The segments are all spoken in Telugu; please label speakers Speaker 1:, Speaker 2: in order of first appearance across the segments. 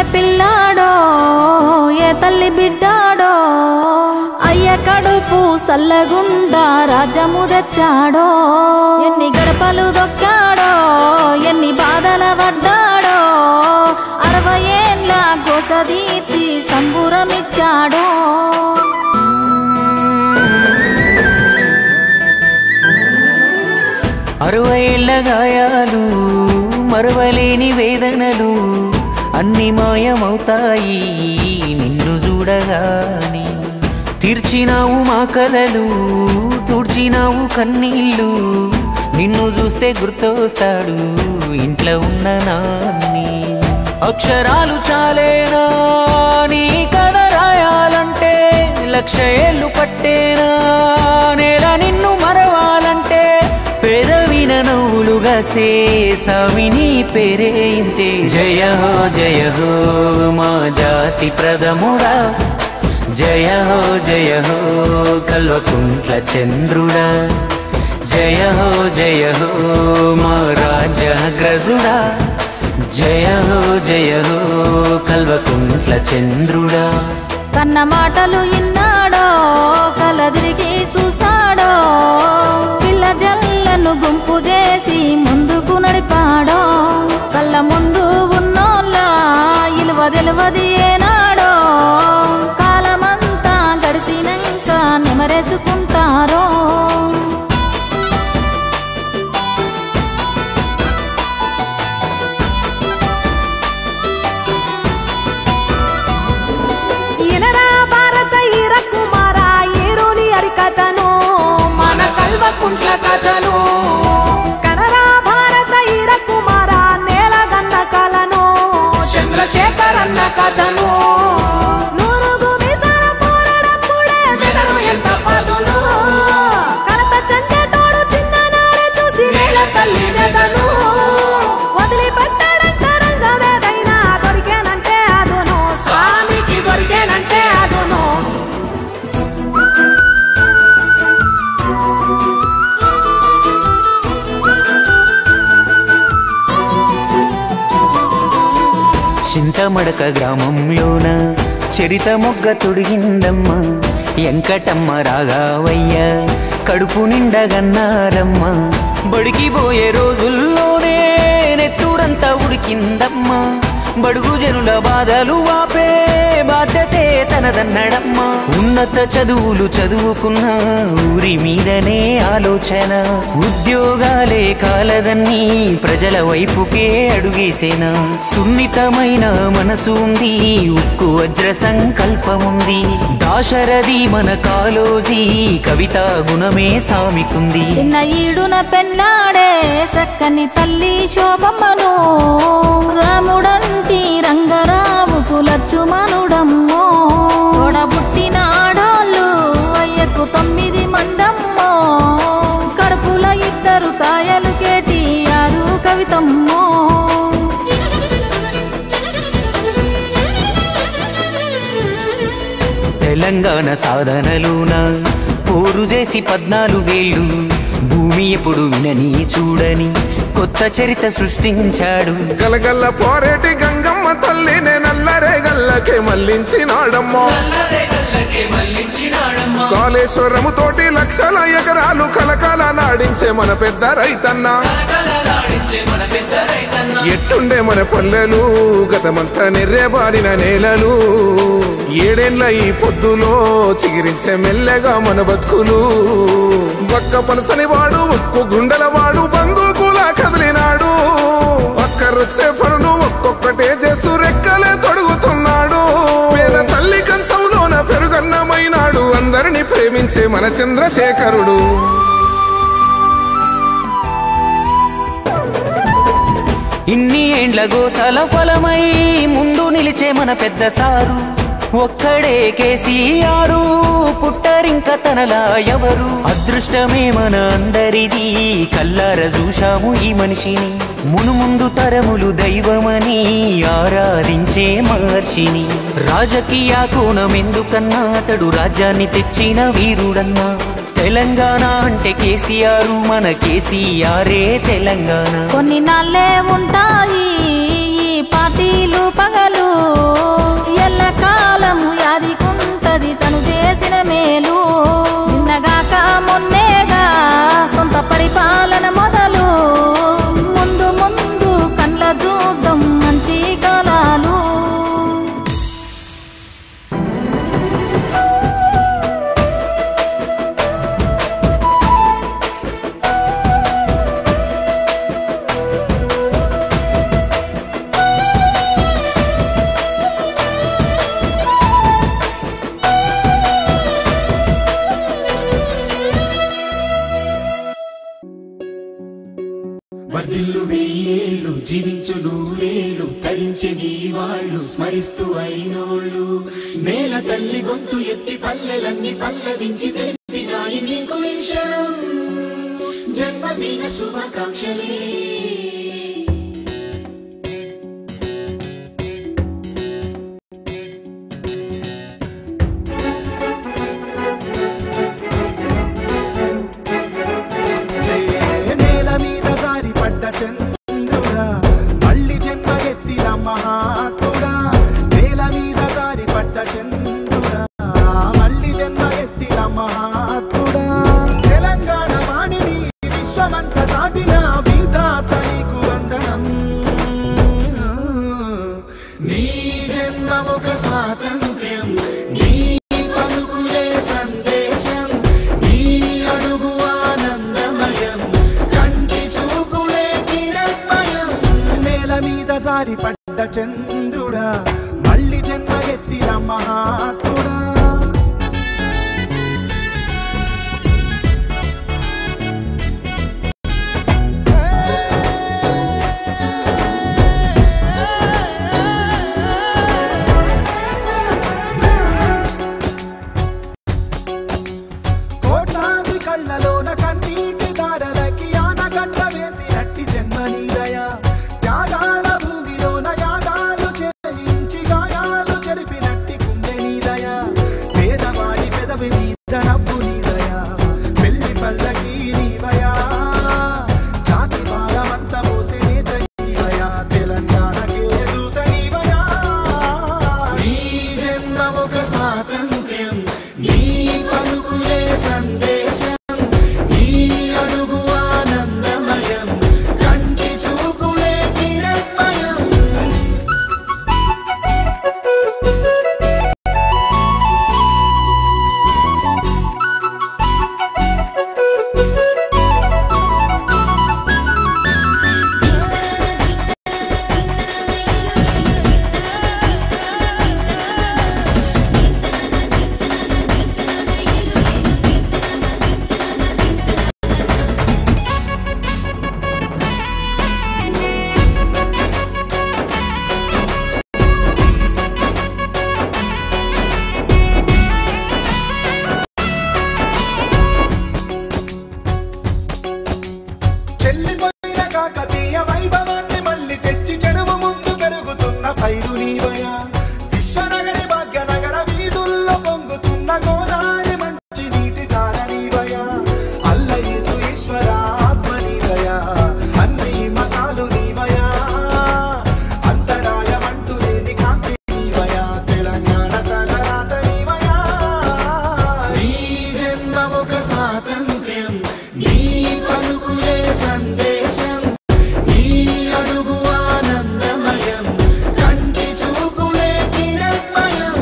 Speaker 1: పిల్లాడో ఏ తల్లి బిడ్డాడో అయ్య కడుపు సల్లగుండా రాజ్యము తెచ్చాడో ఎన్ని గడపలు దొక్కాడో ఎన్ని బాధల పడ్డాడో అరవై ఏళ్ళ గోసదీచి సంబురమిచ్చాడో
Speaker 2: అరవైళ్ళ గాయాలు మరవలేని వేదనలు అన్ని మాయమవుతాయి నిన్ను చూడగాని తీర్చినావు మా కలలు తుడిచినావు కన్నీళ్ళు నిన్ను చూస్తే గుర్తొస్తాడు ఇంట్లో ఉన్న నాన్ని అక్షరాలు చాలేనా నీ కథ రాయాలంటే లక్ష ఏళ్ళు పట్టేనా నేల నిన్ను మరవాలంటే పేదవిన నవ్వులుగా సేసామిని పేరే ఇంతే జయ హో జయ హో మా జాతి ప్రథముడా జయ హో జయ హో కల్వకుంట్ల చంద్రుడా జయ హో జయ హో మా రాజగ్రజుడా జయ హో జయ హో కల్వకుంట్ల చంద్రుడా
Speaker 1: కన్న మాటలు ఇన్నాడో కలదిరిగి చూసాడో పిల్ల జల్లను గుంపు చేసి ముందుకు నడిపాడో కళ్ళ ముందు ఉన్నోళ్ళ ఇలువ తెలువది ఏనాడో కాలమంతా గడిచినాక నెమరేసుకుంటారో
Speaker 3: ఇనరా భారత ఈర కుమార ఏరోని అరికథను మన కల్వకుంట్ల కథను కనరా భారత ఈర కుమార నేలగన్న కలను చంద్రశేఖర్ అన్న కథను నూరుగు మీసాల పోరాడప్పుడే మెదడు ఎంత పదును కలత చెందేటోడు చిన్ననాడే చూసి నేల తల్లి మెదను వదిలిపెట్టాడంట రంగమేదైనా దొరికేనంటే అదును స్వామికి దొరికేనంటే అదును
Speaker 2: చింతమడక గ్రామంలోన చరిత మొగ్గ తొడిగిందమ్మ ఎంకటమ్మ రాగావయ్య కడుపు నిండగన్నారమ్మ బడికి పోయే రోజుల్లోనే నెత్తూరంతా ఉడికిందమ్మ బడుగు జనుల బాధలు వాపే బాధ్యతే తనదన్నడమ్మ ఉన్నత చదువులు చదువుకున్న ఊరి మీదనే ఆలోచన ఉద్యోగాలే కాలదన్నీ ప్రజల వైపుకే అడుగేసేనా సున్నితమైన మనసు ఉంది ఉక్కు వజ్ర సంకల్పముంది దాశరథి మన కాలోజీ కవిత గుణమే సామికుంది
Speaker 1: చిన్న ఈడున పెన్నాడే సక్కని తల్లి శోభమ్మను రాముడంటి రంగరావుకు లచ్చుమనుడమ్మో తోడబుట్టిన ఆడోళ్ళు అయ్యకు తొమ్మిది మందమ్మో కడుపుల ఇద్దరు కాయలు కేటి ఆరు కవితమ్మో
Speaker 2: తెలంగాణ సాధనలోన పోరు చేసి పద్నాలుగేళ్ళు భూమి ఎప్పుడు వినని చూడని కొత్త చరిత సృష్టించాడు
Speaker 4: గలగల్ల పోరేటి గంగమ్మ తల్లినే నల్లరే గల్లకే మళ్ళించినాడమ్మో కాళేశ్వరము తోటి లక్షల ఎకరాలు కలకాల నాడించే మన పెద్ద రైతన్న ఎట్టుండే మన పల్లెలు గతమంతా నిర్రేబారిన నేలలు ఏడేండ్ల ఈ పొద్దులో చిగిరించే మెల్లగా మన బతుకులు ఒక్క పలసని వాడు ఉక్కు గుండెల వాడు బందూకులా కదిలినాడు ఒక్కరొచ్చే పనులు ఒక్కొక్కటే చేస్తూ రెక్కలే తొడుగుతున్నాడు పేద తల్లి కంచంలోన పెరుగన్నమైనాడు అందరిని ప్రేమించే మన చంద్రశేఖరుడు
Speaker 2: ఇన్ని ఏండ్ల గోసల ఫలమై ముందు నిలిచే మన పెద్ద సారు ఒక్కడే కేసీఆరు పుట్టరింక తనలా ఎవరు అదృష్టమే మన అందరిది కల్లార చూశాము ఈ మనిషిని మునుముందు తరములు దైవమని ఆరాధించే మహర్షిని రాజకీయ కోణం ఎందుకన్నా అతడు రాజ్యాన్ని తెచ్చిన వీరుడన్నా తెలంగాణ అంటే కేసీఆర్ మన కేసీఆరే తెలంగాణ
Speaker 1: కొన్ని నాళ్ళే ఉంటాయి ఈ పార్టీలు పగలు ఎల్ల కాలము యాదికుంటది తను చేసిన మేలు నిన్నగాక మొన్నేగా సొంత పరిపాలన మొదలు ముందు ముందు కండ్ల చూద్దాం మంచి కాలాలు
Speaker 5: వర్ధిల్లు వెయ్యేళ్ళు జీవించు నూరేళ్ళు తరించే నీ వాళ్ళు స్మరిస్తూ అయినోళ్ళు నేల తల్లి గొంతు ఎత్తి పల్లెలన్నీ పల్లవించి తెలిపినాయి నీకు ఈ క్షణం జన్మదిన శుభాకాంక్షలే
Speaker 6: నేల మీద జారి పడ్డ చంద్రుడా మళ్ళీ జన్మ ఎత్తిన మహాత్ముడా నేల మీద జారి పడ్డ చంద్రుడా మళ్ళీ జన్మ ఎత్తిన మహాత్ముడా తెలంగాణ వాణిని విశ్వమంత చాటిన విధాత నీకు వందనం నీ జన్మ ఒక స్వాతంత్ర్యం నీ పలుకులే సందేశం నీ అడుగు ఆనందమయం కంటి చూపులే కిరణమయం నేల మీద జారి పడ్డ చంద్రుడా మళ్ళీ జన్మ ఎత్తిన మహాత్ముడా కోట్లాది కళ్ళలోన కన్నీటి దారలకి ఆనగడ్డ వేసినట్టి జన్మనీదయ త్యాగాల భూమిలోన యాగాలు చేయించి గాయాలు చెరిపినట్టి గుండె నీదయ పేదవాడి పెదవి మీద నవ్వు నీదయ పెళ్లి పల్లకి నీవయా జాతి భారమంత మోసే నేత నీవయా తెలంగాణకే దూత నీవయా నీ జన్మ ఒక స్వాతంత్ర్యం నీ పలుకులే సందేశం నీ అడుగు ఆనందమయం కంటి చూపులే కిరణమయం చెల్లిపోయిన కాకతీయ వైభవాన్ని మళ్ళీ తెచ్చి చెరువు ముందు పెరుగుతున్న పైరు నీవయా విశ్వనగరి భాగ్యనగర వీధుల్లో పొంగుతున్న గోదావరి మంచి నీటి ధార నీవయా అల్లయేసు ఈశ్వర ఆత్మ నీవయా అన్ని మతాలు నీవయా అంతరాయమంటూ లేని కాంతి నీవయా తెలంగాణ తలరాత నీవయా నీ జన్మ ఒక స్వాతంత్ర్యం నీ పలుకులే సందేశం నీ అడుగు ఆనందమయం కంటి చూపులే కిరణమయం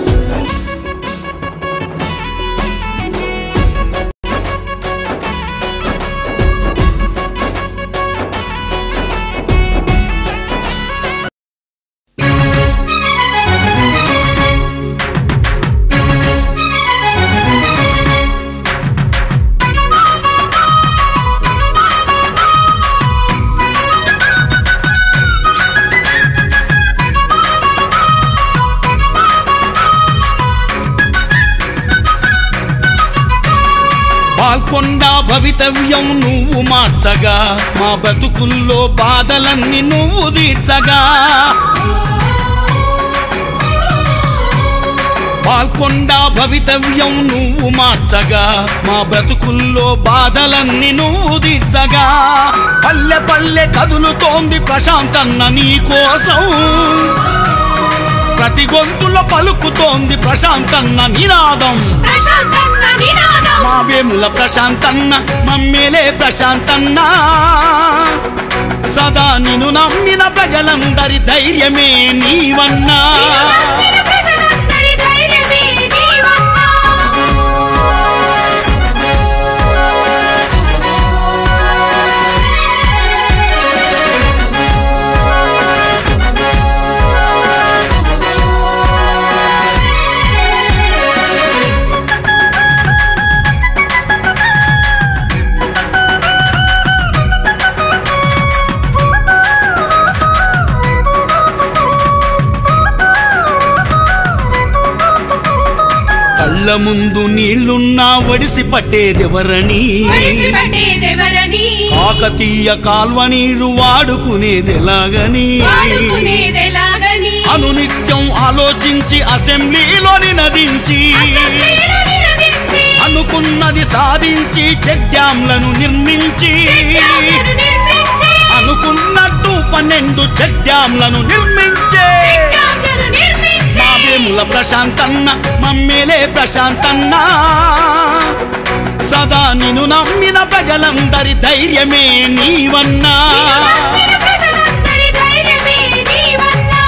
Speaker 7: పాల్కొండ భవితవ్యం నువ్వు మార్చగా మా బతుకుల్లో బాధలన్నీ నువ్వు తీర్చగా పాల్కొండ భవితవ్యం నువ్వు మార్చగా మా బ్రతుకుల్లో బాధలన్నీ నువ్వు తీర్చగా పల్లె పల్లె కదులుతోంది ప్రశాంతన్న నీ కోసం ప్రతి గొంతులో పలుకుతోంది ప్రశాంతన్న నినాదం
Speaker 3: ప్రశాంతన్న నినాదం
Speaker 7: మా వేముల ప్రశాంతన్న మమ్మేలే ప్రశాంతన్న సదా నిన్ను నమ్మిన ప్రజలందరి ధైర్యమే నీవన్నా
Speaker 3: నమ్మిన ప్రజలందరి ధైర్యమే నీవన్నా
Speaker 7: కళ్ళ ముందు నీళ్లున్నా వడిసి పట్టేదెవరని
Speaker 3: విడిచిపెట్టేదెవరని
Speaker 7: కాకతీయ కాల్వ నీళ్లు వాడుకునేదెలాగని
Speaker 3: వాడుకునేదెలాగని
Speaker 7: అనునిత్యం ఆలోచించి అసెంబ్లీలో నినదించి
Speaker 3: అసెంబ్లీలో నిలదించి
Speaker 7: అనుకున్నది సాధించి చెక్ డ్యాంలను నిర్మించి
Speaker 3: డ్యాంలను నిర్మించి
Speaker 7: అనుకున్నట్టు పన్నెండు చెక్ డ్యాంలను నిర్మించే
Speaker 3: డ్యాంలను నిర్మించి
Speaker 7: వేముల ప్రశాంతన్న మమ్మేలే ప్రశాంతన్న సదా నిన్ను నమ్మిన ప్రజలందరి ధైర్యమే నీవన్నా
Speaker 3: నమ్మిన ప్రజలందరి ధైర్యమే నీవన్నా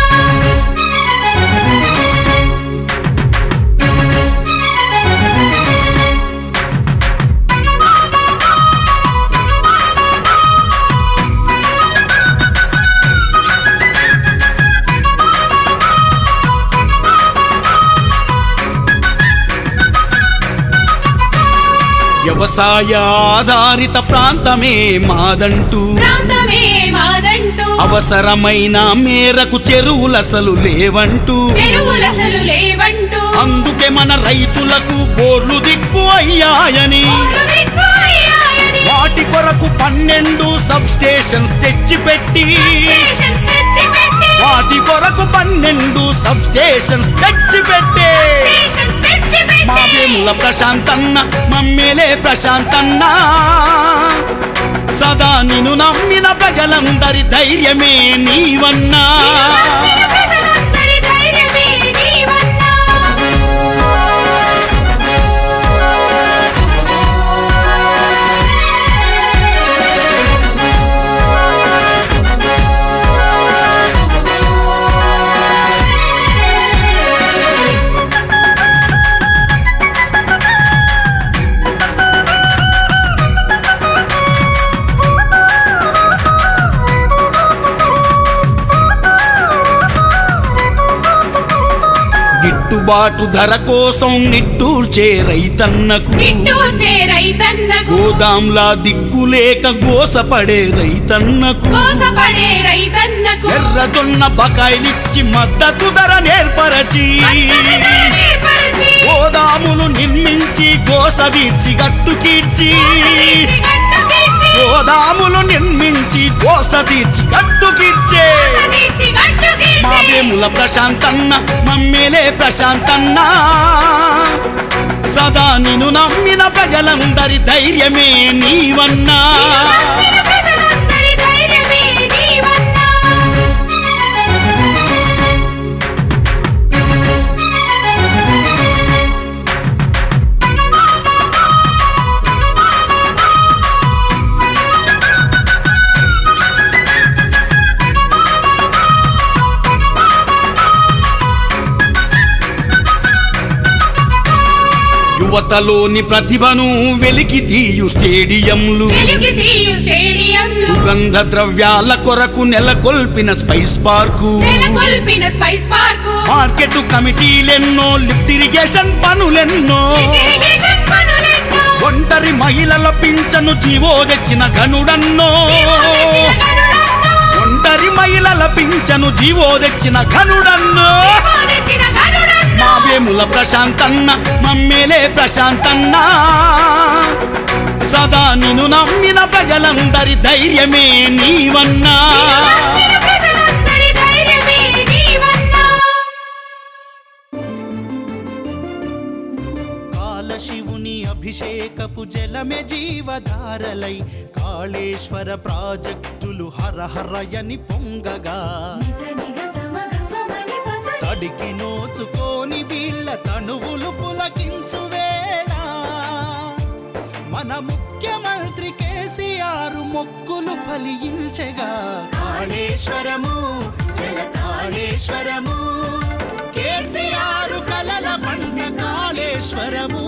Speaker 7: వ్యవసాయ ఆధారిత ప్రాంతమే మాదంటూ
Speaker 3: ప్రాంతమే మాదంటూ
Speaker 7: అవసరమైన మేరకు చెరువులసలు లేవంటూ
Speaker 3: చెరువులసలు లేవంటూ
Speaker 7: అందుకే మన రైతులకు బోర్లు దిక్కు అయ్యాయని
Speaker 3: ఊరు దిక్కు అయ్యాయని
Speaker 7: వాటి కొరకు పన్నెండు సబ్ స్టేషన్స్ తెచ్చిపెట్టి
Speaker 3: స్టేషన్స్ తెచ్చిపెట్టి
Speaker 7: వాటి కొరకు పన్నెండు సబ్ స్టేషన్స్ తెచ్చిపెట్టే
Speaker 3: స్టేషన్స్
Speaker 7: మా
Speaker 3: తెచ్చిపెట్టి
Speaker 7: వేముల ప్రశాంతన్న మమ్మేలే ప్రశాంతన్న సదా నిన్ను నమ్మిన ప్రజలందరి ధైర్యమే నీవన్నా
Speaker 3: నమ్మిన ప్రజలందరి ధైర్యమే నీవన్నా
Speaker 7: గిట్టుబాటు ధర కోసం నిట్టూర్చే రైతన్నకు
Speaker 3: నిట్టూర్చే రైతన్నకు
Speaker 7: గోదాంలా దిక్కులేక గోసపడే రైతన్నకు
Speaker 3: కోసపడే రైతన్నకు
Speaker 7: ఎర్రజొన్న బకాయిలిచ్చి మద్దతు ధర నేర్పరచి
Speaker 3: మద్దతుగా ఏర్పరిచి
Speaker 7: గోదాములు నిర్మించి గోస తీర్చి గట్టుకీర్చి
Speaker 3: తీర్చి గట్టు తీర్చి
Speaker 7: గోదాములు నిర్మించి గోస తీర్చి గట్టుకీర్చే
Speaker 3: తీర్చి గట్టు
Speaker 7: మా
Speaker 3: తీర్చి
Speaker 7: వేముల ప్రశాంతన్న మమ్మేలే ప్రశాంతన్న సదా నిన్ను నమ్మిన ప్రజలందరి ధైర్యమే నీవన్నా
Speaker 3: నమ్మిన ప్రజలందరి ధైర్యమే నీవన్నా
Speaker 7: యువతలోని ప్రతిభను వెలికి తీయు స్టేడియంలు
Speaker 3: వెలికి తీయు స్టేడియంలు
Speaker 7: సుగంధ ద్రవ్యాల కొరకు నెలకొల్పిన స్పైస్ పార్కు
Speaker 3: నెలకొల్పిన స్పైస్ పార్కు
Speaker 7: మార్కెట్ కమిటీలెన్నో లిఫ్ట్ ఇరిగేషన్ పనులెన్నో
Speaker 3: ఇరిగేషన్ పనులెన్నో
Speaker 7: ఒంటరి మహిళల పింఛను జీవో తెచ్చిన గనుడన్నో
Speaker 3: జీవో తెచ్చిన గరుడన్నో
Speaker 7: ఒంటరి మహిళల పింఛను జీవో తెచ్చిన గనుడన్నో
Speaker 3: జీవో తెచ్చిన గరుడన్నో
Speaker 7: మా వేముల ప్రశాంతన్న మమ్మేలే ప్రశాంతన్న సదా నిన్ను నమ్మిన ప్రజలందరి ధైర్యమే నీవన్నా
Speaker 3: నమ్మిన ప్రజలందరి ధైర్యమే నీవన్నా
Speaker 7: అభిషేకపు జలమే జీవధారలై కాళేశ్వర ప్రాజెక్టులు హరహరయని పొంగగా తడికి నోచుకోని వీళ్ళ తనువులు పులకించు వేళ మన ముఖ్యమంత్రి కేసీఆర్ మొక్కులు ఫలించగా కాళేశ్వరము జల కాళేశ్వరము కేసీఆర్ కలల పంట కాళేశ్వరము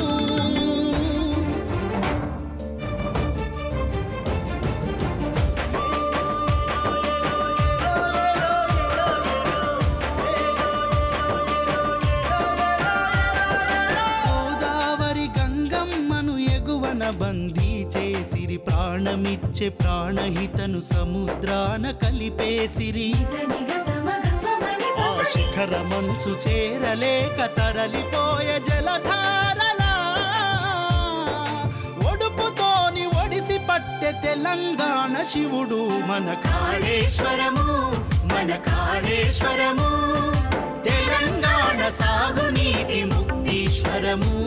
Speaker 7: గోదావరి గంగమ్మను ఎగువన బందీ చేసిరి ప్రాణమిచ్చే ప్రాణహితను సముద్రాన కలిపేసిరి ఆ శిఖర మంచు చేరలేక తరలిపోయే జలధారలా ఒడుపుతోని ఒడిసి పట్టె తెలంగాణ శివుడు మన కాళేశ్వరము మన కాళేశ్వరము తెలంగాణ సాగునీటి ముక్తీశ్వరము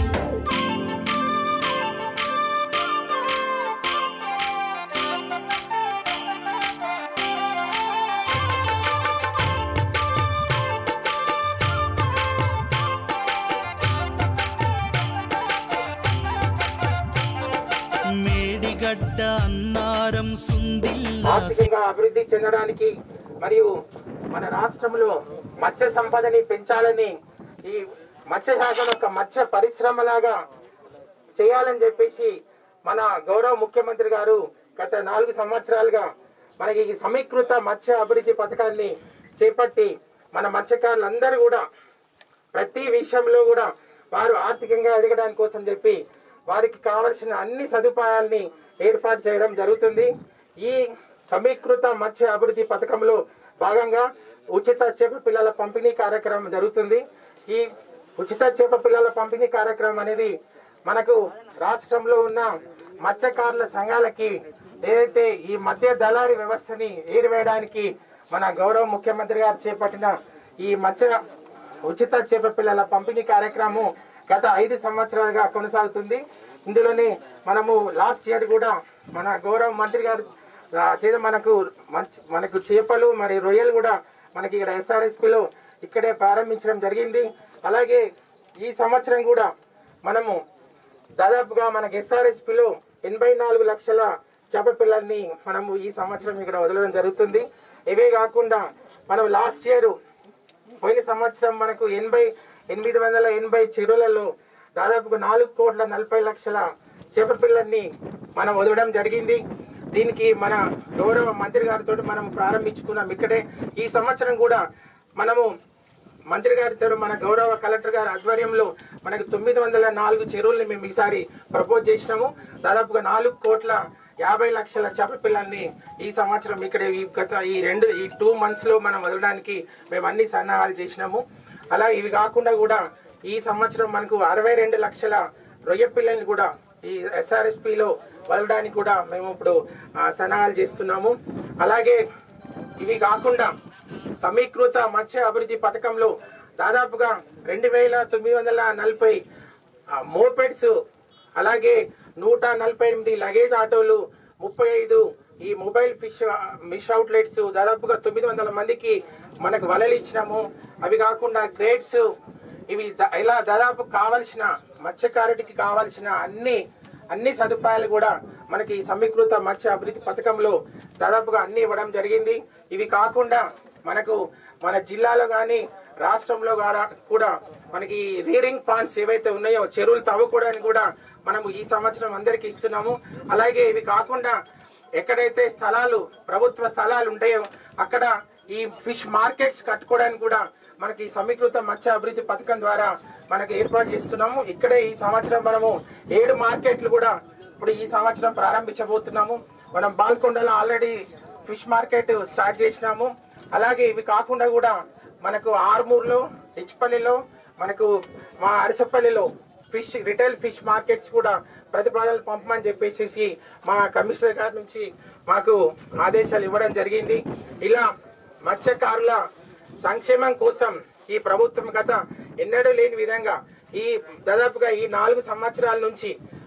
Speaker 7: మేడిగడ్డ అన్నారం సుందిల్లా
Speaker 8: ఆర్థికంగా అభివృద్ధి చెందడానికి మరియు మన రాష్ట్రంలో మత్స్య సంపదని పెంచాలని ఈ మత్స్య శాఖను ఒక మత్స్య పరిశ్రమలాగా చేయాలని చెప్పేసి మన గౌరవ ముఖ్యమంత్రి గారు గత నాలుగు సంవత్సరాలుగా మనకి ఈ సమీకృత మత్స్య అభివృద్ధి పథకాన్ని చేపట్టి మన మత్స్యకారులందరూ కూడా ప్రతి విషయంలో కూడా వారు ఆర్థికంగా ఎదగడానికి కోసం చెప్పి వారికి కావలసిన అన్ని సదుపాయాల్ని ఏర్పాటు చేయడం జరుగుతుంది ఈ సమీకృత మత్స్య అభివృద్ధి పథకంలో భాగంగా ఉచిత చేప పిల్లల పంపిణీ కార్యక్రమం జరుగుతుంది ఈ ఉచిత చేప పిల్లల పంపిణీ కార్యక్రమం అనేది మనకు రాష్ట్రంలో ఉన్న మత్స్యకారుల సంఘాలకి ఏదైతే ఈ మధ్య దళారీ వ్యవస్థని ఏరివేయడానికి మన గౌరవ ముఖ్యమంత్రి గారు చేపట్టిన ఈ మత్స్య ఉచిత చేప పిల్లల పంపిణీ కార్యక్రమం గత ఐదు సంవత్సరాలుగా కొనసాగుతుంది ఇందులోనే మనము లాస్ట్ ఇయర్ కూడా మన గౌరవ మంత్రి గారు ఆ, చేత మనకు మంచి మనకు చేపలు మరి రొయ్యలు కూడా మనకి ఇక్కడ ఎస్ఆర్ఎస్పిలో ఇక్కడే ప్రారంభించడం జరిగింది అలాగే ఈ సంవత్సరం కూడా మనము దాదాపుగా మనకి ఎస్ఆర్ఎస్పిలో ఎనభై నాలుగు లక్షల చేప పిల్లల్ని మనము ఈ సంవత్సరం ఇక్కడ వదలడం జరుగుతుంది ఇవే కాకుండా మనం లాస్ట్ ఇయర్ పోయిన సంవత్సరం మనకు ఎనభై ఎనిమిది వందల ఎనభై చెరువులలో దాదాపుగా నాలుగు కోట్ల నలభై లక్షల చేప పిల్లల్ని మనం వదలడం జరిగింది దీనికి మన గౌరవ మంత్రి గారితో మనం ప్రారంభించుకున్నాం ఇక్కడే ఈ సంవత్సరం కూడా మనము మంత్రి గారితో మన గౌరవ కలెక్టర్ గారి ఆధ్వర్యంలో మనకు తొమ్మిది వందల నాలుగు చెరువుల్ని మేము ఈసారి ప్రపోజ్ చేసినాము దాదాపుగా నాలుగు కోట్ల యాభై లక్షల చేప పిల్లల్ని ఈ సంవత్సరం ఇక్కడ ఈ గత ఈ రెండు ఈ టూ మంత్స్ లో మనం వదలడానికి మేము అన్ని సన్నాహాలు చేసినాము అలా ఇవి కాకుండా కూడా ఈ సంవత్సరం మనకు అరవై రెండు లక్షల రొయ్య పిల్లల్ని కూడా ఈ ఎస్ఆర్ఎస్పిలో వదలడానికి కూడా మేము ఇప్పుడు ఆ, సన్నాహాలు చేస్తున్నాము అలాగే ఇవి కాకుండా సమీకృత మత్స్య అభివృద్ధి పథకంలో దాదాపుగా రెండు వేల తొమ్మిది వందల నలభై మోపెడ్స్ అలాగే నూట నలభై ఎనిమిది లగేజ్ ఆటోలు ముప్పై ఐదు ఈ మొబైల్ ఫిష్ మిష్ అవుట్లెట్స్ దాదాపుగా తొమ్మిది వందల మందికి మనకు వలలు ఇచ్చినాము అవి కాకుండా గ్రేడ్స్ ఇవి ద- ఇలా దాదాపు కావలసిన మత్స్యకారుడికి కావలసిన అన్ని అన్ని సదుపాయాలు కూడా మనకి ఈ సమీకృత మత్స్య అభివృద్ధి పథకంలో దాదాపుగా అన్ని ఇవ్వడం జరిగింది ఇవి కాకుండా మనకు మన జిల్లాలో కానీ రాష్ట్రంలో కూడా కూడా మనకి రీరింగ్ పాండ్స్ ఏవైతే ఉన్నాయో చెరువులు తవ్వుకోవడానికి కూడా మనము ఈ సంవత్సరం అందరికి ఇస్తున్నాము అలాగే ఇవి కాకుండా ఎక్కడైతే స్థలాలు ప్రభుత్వ స్థలాలు ఉంటాయో అక్కడ ఈ ఫిష్ మార్కెట్స్ కట్టుకోవడానికి కూడా మనకి ఈ సమీకృత మత్స్య అభివృద్ధి పథకం ద్వారా మనకి ఏర్పాటు చేస్తున్నాము ఇక్కడే ఈ సంవత్సరం మనము ఏడు మార్కెట్లు కూడా ఇప్పుడు ఈ సంవత్సరం ప్రారంభించబోతున్నాము మనం బాల్కొండలో ఆల్రెడీ ఫిష్ మార్కెట్ స్టార్ట్ చేసినాము అలాగే ఇవి కాకుండా కూడా మనకు ఆర్మూర్లో హెచ్పల్లిలో మనకు మా అరసపల్లిలో ఫిష్ రిటైల్ ఫిష్ మార్కెట్స్ కూడా ప్రతిపాదనలు పంపమని చెప్పేసి మా కమిషనర్ గారి నుంచి మాకు ఆదేశాలు ఇవ్వడం జరిగింది ఇలా మత్స్యకారుల సంక్షేమం కోసం ఈ ప్రభుత్వం గత ఎన్నడూ లేని విధంగా ఈ దాదాపుగా ఈ నాలుగు సంవత్సరాల నుంచి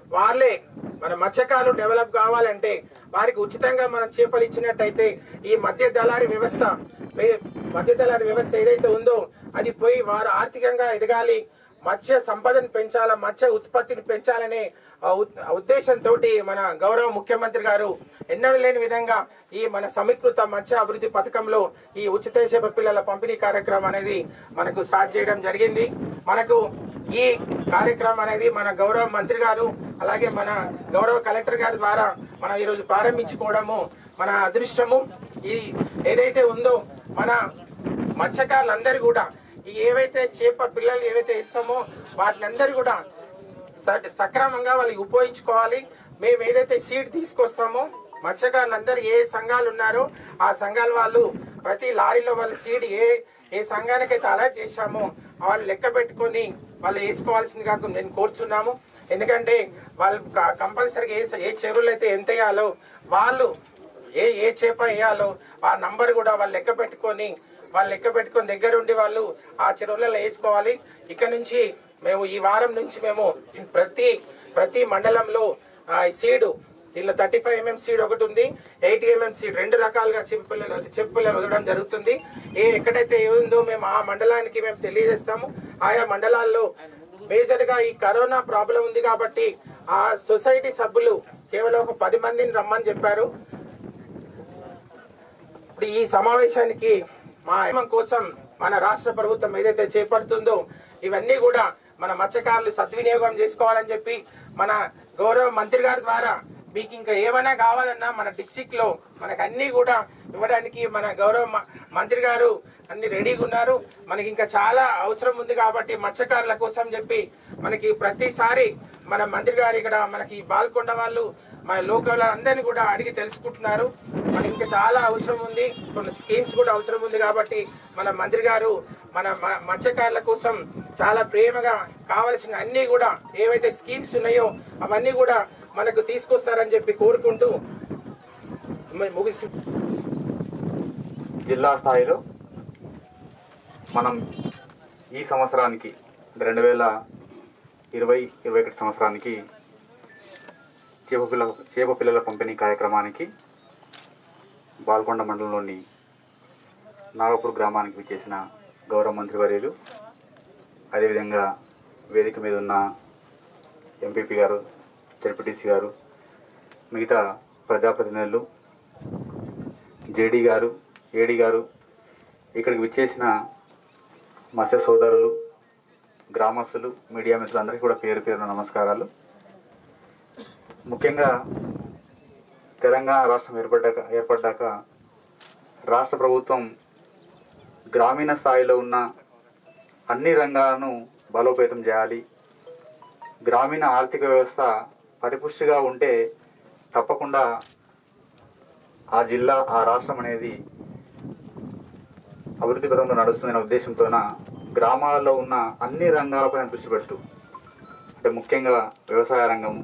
Speaker 8: వాళ్ళే మన మత్స్యకారులు డెవలప్ కావాలంటే వారికి ఉచితంగా మనం చేపలు ఇచ్చినట్టయితే ఈ మధ్య దళారి వ్యవస్థ వే- మధ్య దళారి వ్యవస్థ ఏదైతే ఉందో అది పోయి వారు ఆర్థికంగా ఎదగాలి మత్స్య సంపదను పెంచాల మత్స్య ఉత్పత్తిని పెంచాలనే ఆ ఉద్- ఆ ఉద్దేశంతో మన గౌరవ ముఖ్యమంత్రి గారు ఎన్నడూ లేని విధంగా ఈ మన సమీకృత మత్స్య అభివృద్ధి పథకంలో ఈ ఉచిత చేప పిల్లల పంపిణీ కార్యక్రమం అనేది మనకు స్టార్ట్ చేయడం జరిగింది మనకు ఈ కార్యక్రమం అనేది మన గౌరవ మంత్రి గారు అలాగే మన గౌరవ కలెక్టర్ గారి ద్వారా మనం ఈరోజు ప్రారంభించుకోవడము మన అదృష్టము ఈ ఏదైతే ఉందో మన మత్స్యకారులందరూ కూడా ఈ ఏవైతే చేప పిల్లలు ఏవైతే ఇస్తామో వాటిని కూడా స- సక్రమంగా వాళ్ళకి ఉపయోగించుకోవాలి మేము ఏదైతే సీడ్ తీసుకొస్తామో మత్స్యకారులందరూ ఏ సంఘాలు ఉన్నారో ఆ సంఘాల వాళ్ళు ప్రతి లారీలో వాళ్ళ సీడ్ ఏ ఏ సంఘానికైతే అలర్ట్ చేశామో వాళ్ళు లెక్క పెట్టుకొని వాళ్ళు వేసుకోవాల్సిందిగా నేను కోరుచున్నాము ఎందుకంటే వాళ్ళు కంపల్సరీగా ఏ ఏ చెరువులు అయితే ఎంత వేయాలో వాళ్ళు ఏ ఏ చేప వేయాలో ఆ నంబర్ కూడా వాళ్ళు లెక్క పెట్టుకొని వాళ్ళు లెక్క పెట్టుకొని దగ్గరుండి వాళ్ళు ఆ చెరువులలో వేసుకోవాలి ఇక్కడ నుంచి మేము ఈ వారం నుంచి మేము ప్రతి ప్రతి మండలంలో ఆ సీడు దీనిలో థర్టీ ఫైవ్ ఎంఎం సీడ్ ఒకటి ఉంది ఎయిటీ ఎంఎం సీడ్ రెండు రకాలుగా చెప్పు పిల్లలు చెప్పు పిల్లలు వదలడం జరుగుతుంది ఏ ఎక్కడైతే ఏముందో మేము ఆ మండలానికి మేము తెలియజేస్తాము ఆయా మండలాల్లో మేజర్ గా ఈ కరోనా ప్రాబ్లం ఉంది కాబట్టి ఆ సొసైటీ సభ్యులు కేవలం ఒక పది మందిని రమ్మని చెప్పారు ఇప్పుడు ఈ సమావేశానికి మా ఏమం కోసం మన రాష్ట్ర ప్రభుత్వం ఏదైతే చేపడుతుందో ఇవన్నీ కూడా మన మత్స్యకారులు సద్వినియోగం చేసుకోవాలని చెప్పి మన గౌరవ మంత్రి గారి ద్వారా మీకు ఇంకా ఏమైనా కావాలన్నా మన డిస్టిక్ లో మనకు అన్ని కూడా ఇవ్వడానికి మన గౌరవ మ- మంత్రి గారు అన్ని రెడీగా ఉన్నారు మనకి ఇంకా చాలా అవసరం ఉంది కాబట్టి మత్స్యకారుల కోసం చెప్పి మనకి ప్రతిసారి మన మంత్రి గారు ఇక్కడ మనకి బాల్కొండ వాళ్ళు మన లోకల్ అందరినీ కూడా అడిగి తెలుసుకుంటున్నారు మనకి ఇంకా చాలా అవసరం ఉంది కొన్ని స్కీమ్స్ కూడా అవసరం ఉంది కాబట్టి మన మంత్రి గారు మన మ- మత్స్యకారుల కోసం చాలా ప్రేమగా కావలసిన అన్ని కూడా ఏవైతే స్కీమ్స్ ఉన్నాయో అవన్నీ కూడా మనకు తీసుకొస్తారని చెప్పి కోరుకుంటూ ము- ముగిసి
Speaker 9: జిల్లా స్థాయిలో మనం ఈ సంవత్సరానికి రెండు వేల ఇరవై ఇరవై ఒకటి సంవత్సరానికి చేప పిల్ల చేప పిల్లల పంపిణీ కార్యక్రమానికి బాల్కొండ మండలంలోని నాగపూర్ గ్రామానికి విచ్చేసిన గౌరవ మంత్రివర్యులు అదేవిధంగా వేదిక మీద ఉన్న ఎంపీపీ గారు జడ్పీటీసీ గారు మిగతా ప్రజాప్రతినిధులు జేడీ గారు ఏడీ గారు ఇక్కడికి విచ్చేసిన మత్స్య సోదరులు గ్రామస్తులు మీడియా మిత్రులందరికీ కూడా పేరు పేరున నమస్కారాలు ముఖ్యంగా తెలంగాణ రాష్ట్రం ఏర్పడ్డాక ఏర్పడ్డాక రాష్ట్ర ప్రభుత్వం గ్రామీణ స్థాయిలో ఉన్న అన్ని రంగాలను బలోపేతం చేయాలి గ్రామీణ ఆర్థిక వ్యవస్థ పరిపుష్టిగా ఉంటే తప్పకుండా ఆ జిల్లా ఆ రాష్ట్రం అనేది అభివృద్ధి పథంలో నడుస్తుందనే ఉద్దేశంతోన గ్రామాల్లో ఉన్న అన్ని రంగాలపైన దృష్టి పెడుతూ అంటే ముఖ్యంగా వ్యవసాయ రంగం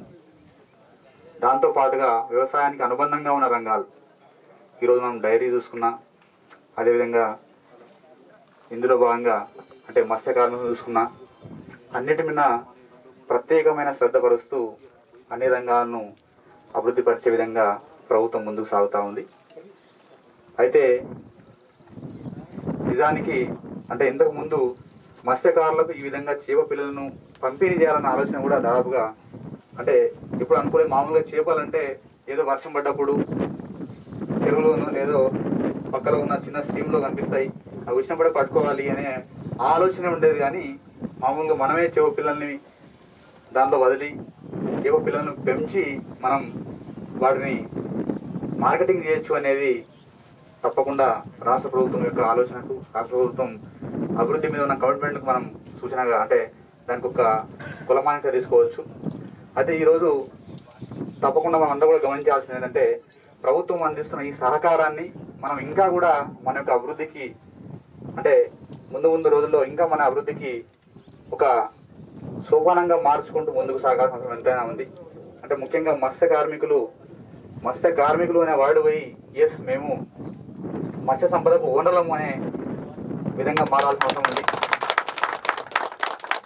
Speaker 9: దాంతో పాటుగా వ్యవసాయానికి అనుబంధంగా ఉన్న రంగాలు ఈరోజు మనం డైరీ చూసుకున్నా అదేవిధంగా ఇందులో భాగంగా అంటే మత్స్య కార్మికులు చూసుకున్నా అన్నిటి మీద ప్రత్యేకమైన శ్రద్ధ పరుస్తూ అన్ని రంగాలను అభివృద్ధి పరిచే విధంగా ప్రభుత్వం ముందుకు సాగుతూ ఉంది అయితే నిజానికి అంటే ఇంతకు ముందు మత్స్యకారులకు ఈ విధంగా చేప పిల్లలను పంపిణీ చేయాలన్న ఆలోచన కూడా దాదాపుగా అంటే ఇప్పుడు అనుకోలేదు మామూలుగా చేపలంటే ఏదో వర్షం పడ్డప్పుడు చెరువులోనో లేదో పక్కలో ఉన్న చిన్న స్ట్రీమ్లో కనిపిస్తాయి అవి వచ్చినప్పుడే పట్టుకోవాలి అనే ఆలోచన ఉండేది కానీ మామూలుగా మనమే చేప పిల్లల్ని దాంట్లో వదిలి చేప పిల్లలను పెంచి మనం వాటిని మార్కెటింగ్ చేయొచ్చు అనేది తప్పకుండా రాష్ట్ర ప్రభుత్వం యొక్క ఆలోచనకు రాష్ట్ర ప్రభుత్వం అభివృద్ధి మీద ఉన్న కమిట్మెంట్కు మనం సూచనగా అంటే దానికి ఒక కులమానిక తీసుకోవచ్చు అయితే ఈరోజు తప్పకుండా మనం అందరూ కూడా గమనించాల్సింది ఏంటంటే ప్రభుత్వం అందిస్తున్న ఈ సహకారాన్ని మనం ఇంకా కూడా మన యొక్క అభివృద్ధికి అంటే ముందు ముందు రోజుల్లో ఇంకా మన అభివృద్ధికి ఒక సోపానంగా మార్చుకుంటూ ముందుకు సాగాల్సిన అవసరం ఎంతైనా ఉంది అంటే ముఖ్యంగా మత్స్య కార్మికులు మత్స్య కార్మికులు అనే వర్డ్ పోయి ఎస్ మేము మత్స్య సంపదకు ఓనర్లము అనే విధంగా మారాల్సిన అవసరం ఉంది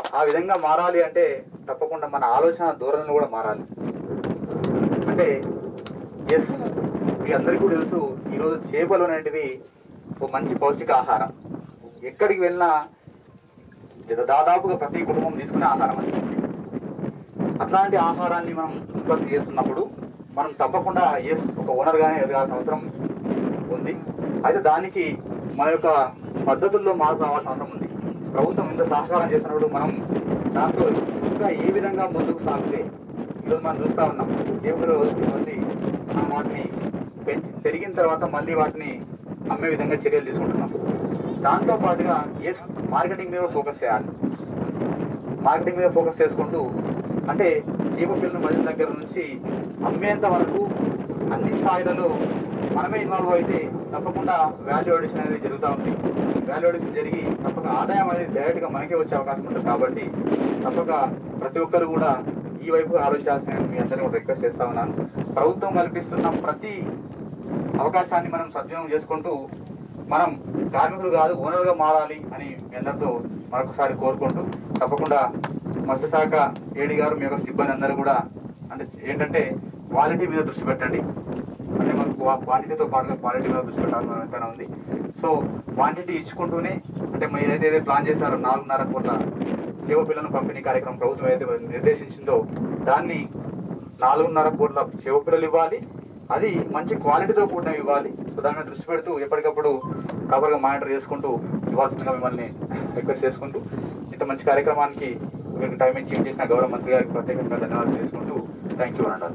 Speaker 9: ఆ విధంగా మారాలి అంటే తప్పకుండా మన ఆలోచన ధోరణులు కూడా మారాలి అంటే ఎస్ మీ అందరికీ కూడా తెలుసు ఈరోజు చేపలు అనేటివి ఒక మంచి పౌష్టిక ఆహారం ఎక్కడికి వెళ్ళినా దా- దాదాపుగా ప్రతి కుటుంబం తీసుకునే ఆహారం అది అట్లాంటి ఆహారాన్ని మనం ఉత్పత్తి చేస్తున్నప్పుడు మనం తప్పకుండా ఎస్ ఒక ఓనర్గానే ఎదగాల్సిన అవసరం ఉంది అయితే దానికి మన యొక్క పద్ధతుల్లో మార్పు రావాల్సిన అవసరం ఉంది ప్రభుత్వం ఇంత సహకారం చేసినప్పుడు మనం దాంట్లో ఇంకా ఏ విధంగా ముందుకు సాగితే ఈరోజు మనం చూస్తా ఉన్నాం చేపలు వదిలి మళ్ళీ మనం వాటిని పెంచి పెరిగిన తర్వాత మళ్ళీ వాటిని అమ్మే విధంగా చర్యలు తీసుకుంటున్నాం దాంతో పాటుగా ఎస్ మార్కెటింగ్ మీద ఫోకస్ చేయాలి మార్కెటింగ్ మీద ఫోకస్ చేసుకుంటూ అంటే చీమ పిల్లల మధ్య దగ్గర నుంచి అమ్మేంత వరకు అన్ని స్థాయిలలో మనమే ఇన్వాల్వ్ అయితే తప్పకుండా వాల్యూ అడిషన్ అనేది జరుగుతూ ఉంది వాల్యూ అడిషన్ జరిగి తప్పక ఆదాయం అనేది డైరెక్ట్గా మనకే వచ్చే అవకాశం ఉంటుంది కాబట్టి తప్పక ప్రతి ఒక్కరు కూడా ఈ వైపు ఆలోచించాల్సిన మీ అందరినీ కూడా రిక్వెస్ట్ చేస్తా ఉన్నాను ప్రభుత్వం కల్పిస్తున్న ప్రతి అవకాశాన్ని మనం సద్వినియోగం చేసుకుంటూ మనం కార్మికులు కాదు ఓనర్గా మారాలి అని మీ అందరితో మరొకసారి కోరుకుంటూ తప్పకుండా మత్స్యశాఖ ఏడి గారు మీ యొక్క సిబ్బంది అందరూ కూడా అంటే ఏంటంటే క్వాలిటీ మీద దృష్టి పెట్టండి అంటే మనకు క్వాంటిటీతో పాటుగా క్వాలిటీ మీద దృష్టి పెట్టాల్సిన ఎంతైనా ఉంది సో క్వాంటిటీ ఇచ్చుకుంటూనే అంటే మీరు ఏదైతే ఏదైతే ప్లాన్ చేశారో నాలుగున్నర కోట్ల జీవ పిల్లలను పంపిణీ కార్యక్రమం ప్రభుత్వం ఏదైతే నిర్దేశించిందో దాన్ని నాలుగున్నర కోట్ల చెవ పిల్లలు ఇవ్వాలి అది మంచి క్వాలిటీతో కూడినవి ఇవ్వాలి సో దాని మీద దృష్టి పెడుతూ ఎప్పటికప్పుడు ప్రాపర్గా మానిటర్ చేసుకుంటూ ఇవ్వాల్సిందిగా మిమ్మల్ని రిక్వెస్ట్ చేసుకుంటూ ఇంత మంచి కార్యక్రమానికి మీకు టైం ఇచ్చి చేసిన గౌరవ మంత్రి గారికి ప్రత్యేకంగా ధన్యవాదాలు చేసుకుంటూ థ్యాంక్ యూ అన్నారు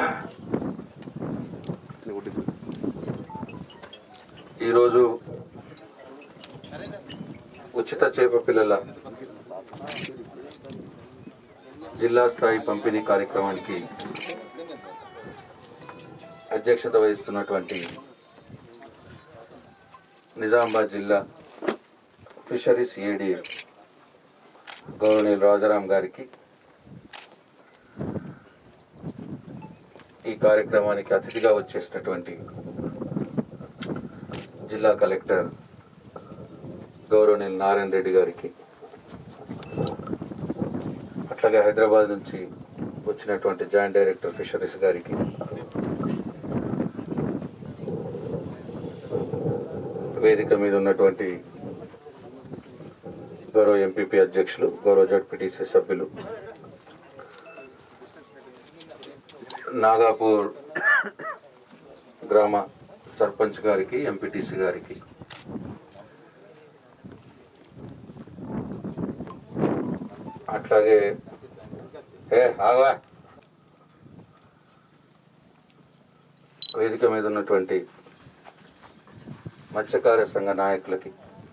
Speaker 10: ఈరోజు ఉచిత చేప పిల్లల జిల్లా స్థాయి పంపిణీ కార్యక్రమానికి అధ్యక్షత వహిస్తున్నటువంటి నిజామాబాద్ జిల్లా ఫిషరీస్ ఏడి గౌరవనీయులు రాజారాం గారికి ఈ కార్యక్రమానికి అతిథిగా వచ్చేసినటువంటి జిల్లా కలెక్టర్ గౌరవనీయులు నారాయణ రెడ్డి గారికి అట్లాగే హైదరాబాద్ నుంచి వచ్చినటువంటి జాయింట్ డైరెక్టర్ ఫిషరీస్ గారికి వేదిక మీద ఉన్నటువంటి గౌరవ ఎంపీపీ అధ్యక్షులు గౌరవ జడ్పీటీసీ సభ్యులు నాగాపూర్ గ్రామ సర్పంచ్ గారికి ఎంపీటీసీ గారికి అట్లాగే ఏ ఆగా వేదిక మీద ఉన్నటువంటి మత్స్యకార సంఘ నాయకులకి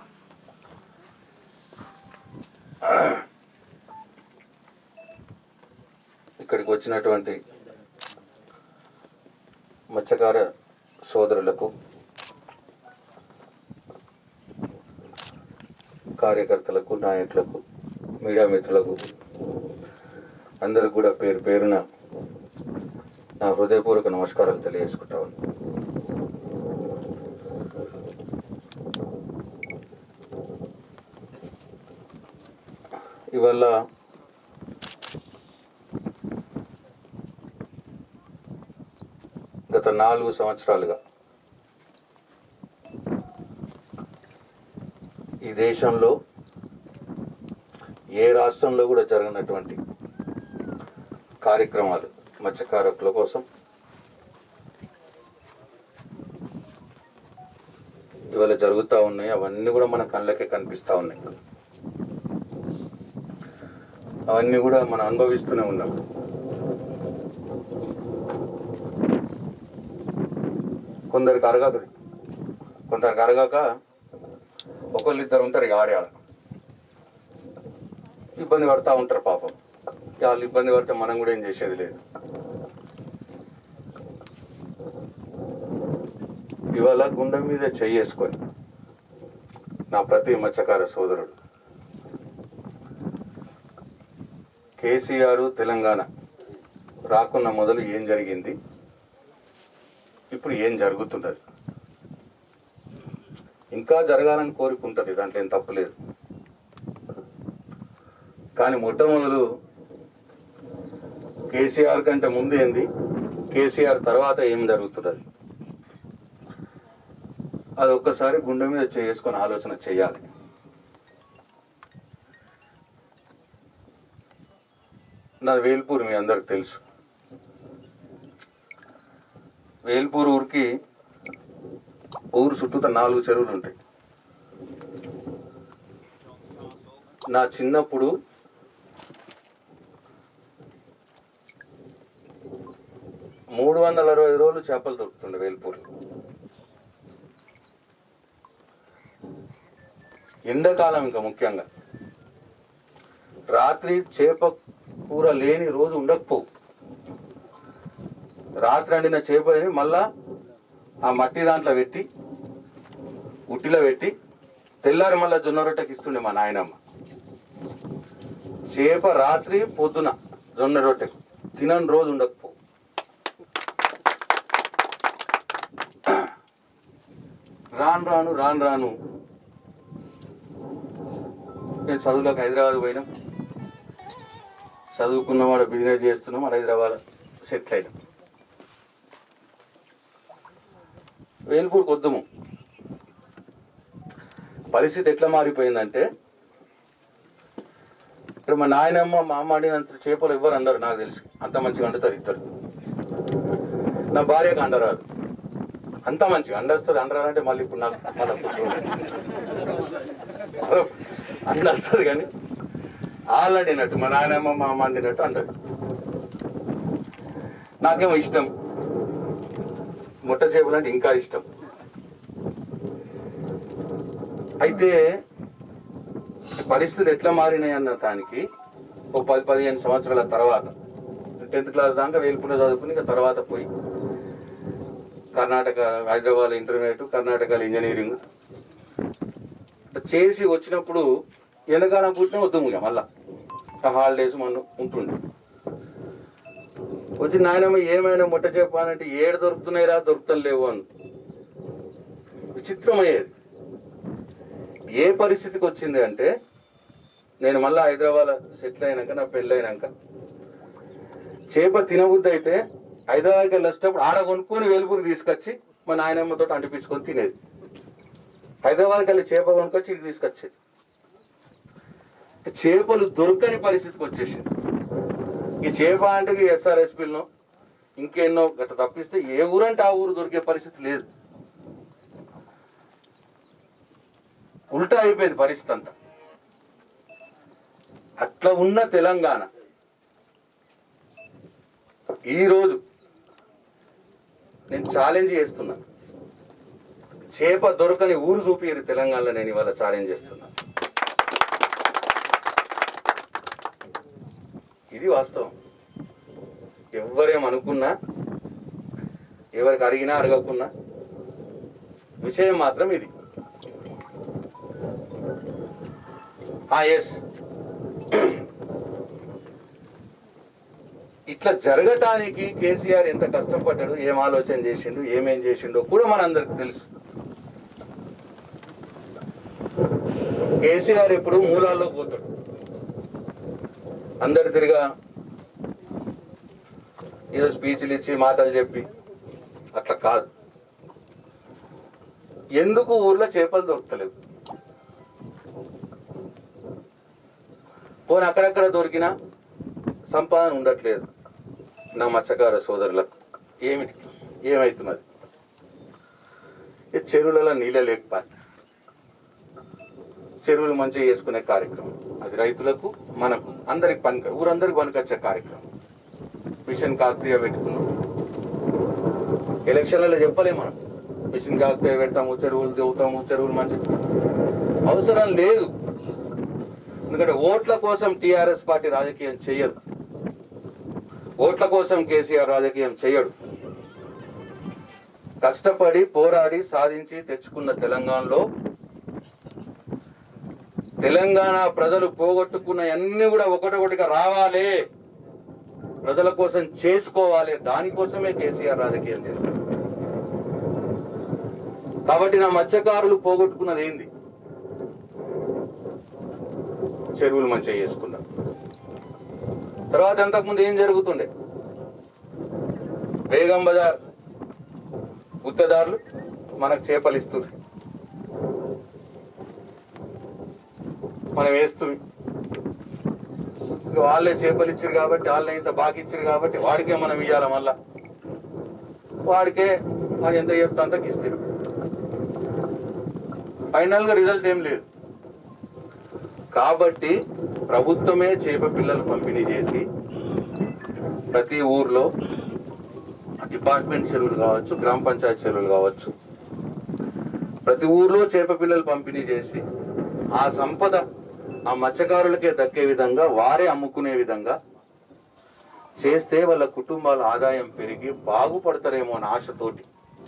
Speaker 10: ఇక్కడికి వచ్చినటువంటి మత్స్యకార సోదరులకు కార్యకర్తలకు నాయకులకు మీడియా మిత్రులకు అందరికి కూడా పేరు పేరున నా హృదయపూర్వక నమస్కారాలు తెలియజేసుకుంటా ఉన్నాను ఇవల్ల గత నాలుగు సంవత్సరాలుగా ఈ దేశంలో ఏ రాష్ట్రంలో కూడా జరగనటువంటి కార్యక్రమాలు మత్స్యకారకుల కోసం ఇవాళ జరుగుతూ ఉన్నాయి అవన్నీ కూడా మన కళ్ళకే కనిపిస్తూ ఉన్నాయి అవన్నీ కూడా మనం అనుభవిస్తూనే ఉన్నాం కొందరికి అరగదు కొందరికి అరగాక ఒకళ్ళు ఇద్దరు ఉంటారు ఇక ఆరే ఇబ్బంది పడతా ఉంటారు పాపం ఇక వాళ్ళు ఇబ్బంది పడితే మనం కూడా ఏం చేసేది లేదు ఇవాళ గుండె మీద చెయ్యేసుకొని నా ప్రతి మత్స్యకార సోదరుడు కేసీఆర్ తెలంగాణ రాకున్న మొదలు ఏం జరిగింది ఇప్పుడు ఏం జరుగుతున్నది ఇంకా జరగాలని కోరుకుంటుంది దాంట్లో ఏం తప్పులేదు కానీ మొట్టమొదలు కేసీఆర్ కంటే ముందు ఏంది కేసీఆర్ తర్వాత ఏం జరుగుతున్నది అది ఒక్కసారి గుండె మీద చేసుకొని ఆలోచన చేయాలి నా వేల్పూర్ మీ అందరికి తెలుసు వేల్పూర్ ఊరికి ఊరు చుట్టూత నాలుగు చెరువులు ఉంటాయి నా చిన్నప్పుడు మూడు వందల అరవై రోజులు చేపలు దొరుకుతుండే వేల్పూర్లో ఎండాకాలం ఇంకా ముఖ్యంగా రాత్రి చేప కూర లేని రోజు ఉండకపోవు రాత్రి వండిన చేపని మళ్ళా ఆ మట్టి దాంట్లో పెట్టి ఉట్టిలో పెట్టి తెల్లారి మళ్ళా జొన్న రొట్టెకి ఇస్తుండే మా నాయనమ్మ చేప రాత్రి పొద్దున జొన్న రొట్టెకు తినని రోజు ఉండకపో రాను రాను రాను రాను నేను చదువులోకి హైదరాబాద్ పోయినాం చదువుకున్న వాడు బిజినెస్ చేస్తున్నాం వాడు హైదరాబాద్ సెటిల్ అయినాం వేల్పూర్ కొద్దుము పరిస్థితి ఎట్లా మారిపోయిందంటే ఇక్కడ మా నాయనమ్మ మా అమ్మ ఆడినంత చేపలు ఎవ్వరు అందరు నాకు తెలుసు అంత మంచిగా వండుతారు ఇద్దరు నా భార్యకు అండరాదు అంత మంచిగా అండొస్తుంది అండరాదంటే మళ్ళీ ఇప్పుడు నాకు మళ్ళీ అండొస్తుంది కానీ వాళ్ళు వండినట్టు మా నాయనమ్మ మా అమ్మ వండినట్టు అండదు నాకేమో ఇష్టం ముట్ట చేపలు అంటే ఇంకా ఇష్టం అయితే పరిస్థితులు ఎట్లా మారినాయి అన్న దానికి ఓ పది పదిహేను సంవత్సరాల తర్వాత టెన్త్ క్లాస్ దాకా వేలుపున చదువుకుని ఇక తర్వాత పోయి కర్ణాటక హైదరాబాద్ ఇంటర్మీడియట్ కర్ణాటకలో ఇంజనీరింగ్ ఇట్లా చేసి వచ్చినప్పుడు వెనకాల పుట్టిన వద్దు ఇక మళ్ళా హాలిడేస్ మన ఉంటుండే వచ్చి నాయనమ్మ ఏమైనా ముట్ట చెప్పానంటే ఏడు దొరుకుతున్నాయిరా దొరుకుతలేవు అని విచిత్రమయ్యేది ఏ పరిస్థితికి వచ్చింది అంటే నేను మళ్ళీ హైదరాబాద్ సెటిల్ అయినాక నా పెళ్ళి అయినాక చేప తినబుద్ధి అయితే హైదరాబాద్కి వెళ్ళి వచ్చేటప్పుడు ఆడ కొనుక్కొని వెలుపురు తీసుకొచ్చి మా నాయనమ్మతో అంటిపించుకొని తినేది హైదరాబాద్కి వెళ్ళి చేప కొనుక్కొచ్చి ఇటు తీసుకొచ్చేది చేపలు దొరకని పరిస్థితికి వచ్చేసింది ఈ చేప అంటే ఎస్ఆర్ఎస్పీలను ఇంకెన్నో గట్ట తప్పిస్తే ఏ ఊరంటే ఆ ఊరు దొరికే పరిస్థితి లేదు ఉల్టా అయిపోయింది పరిస్థితి అంతా అట్లా ఉన్న తెలంగాణ ఈరోజు నేను ఛాలెంజ్ చేస్తున్నా చేప దొరకని ఊరు చూపియరు తెలంగాణలో నేను ఇవాళ ఛాలెంజ్ చేస్తున్నా ఇది వాస్తవం ఎవరేమనుకున్నా ఎవరికి అడిగినా అడగకున్నా విషయం మాత్రం ఇది ఎస్ ఇట్లా జరగటానికి కేసీఆర్ ఎంత కష్టపడ్డాడు ఏం ఆలోచన చేసిండు ఏమేం చేసిండో కూడా మనందరికి తెలుసు కేసీఆర్ ఎప్పుడు మూలాల్లో పోతాడు అందరు తిరిగా ఏదో స్పీచ్లు ఇచ్చి మాటలు చెప్పి అట్లా కాదు ఎందుకు ఊర్లో చేపలు దొరకలేదు పోనీ అక్కడక్కడ దొరికినా సంపాదన ఉండట్లేదు నా మత్స్యకార సోదరులకు ఏమిటి ఏమవుతున్నది ఈ చెరువులలో నీళ్ళ లేకపోతే చెరువులు మంచిగా చేసుకునే కార్యక్రమం అది రైతులకు మనకు అందరికి పని ఊరందరికి పనికొచ్చే కార్యక్రమం మిషన్ కాకతీయ పెట్టుకున్నాం ఎలక్షన్లలో చెప్పలేం మనం మిషన్ కాకతీయ పెడతాము చెరువులు దిగుతాము చెరువులు మంచి అవసరం లేదు ఎందుకంటే ఓట్ల కోసం టిఆర్ఎస్ పార్టీ రాజకీయం చేయదు ఓట్ల కోసం కేసీఆర్ రాజకీయం చేయడు కష్టపడి పోరాడి సాధించి తెచ్చుకున్న తెలంగాణలో తెలంగాణ ప్రజలు పోగొట్టుకున్న అన్ని కూడా ఒకటొకటిగా రావాలి ప్రజల కోసం చేసుకోవాలి దానికోసమే కేసీఆర్ రాజకీయం చేస్తారు కాబట్టి నా మత్స్యకారులు పోగొట్టుకున్నది ఏంది చెరువులు మంచిగా చేసుకున్నారు తర్వాత అంతకుముందు ఏం జరుగుతుండే బేగం బజార్ గుత్తదారులు మనకు చేపలు ఇస్తుంది మనం వేస్తుంది ఇక వాళ్ళే చేపలు ఇచ్చారు కాబట్టి వాళ్ళే ఇంత బాకి ఇచ్చారు కాబట్టి వాడికే మనం ఇవ్వాలి మళ్ళా వాడికే వాడు ఎంత చెప్తే అంతకి ఇస్తాడు ఫైనల్ గా రిజల్ట్ ఏం లేదు కాబట్టి ప్రభుత్వమే చేప పిల్లలు పంపిణీ చేసి ప్రతి ఊర్లో డిపార్ట్మెంట్ చెరువులు కావచ్చు గ్రామ పంచాయతీ చెరువులు కావచ్చు ప్రతి ఊర్లో చేప పిల్లలు పంపిణీ చేసి ఆ సంపద ఆ మత్స్యకారులకే దక్కే విధంగా వారే అమ్ముకునే విధంగా చేస్తే వాళ్ళ కుటుంబాల ఆదాయం పెరిగి బాగుపడతారేమో అని ఆశతోటి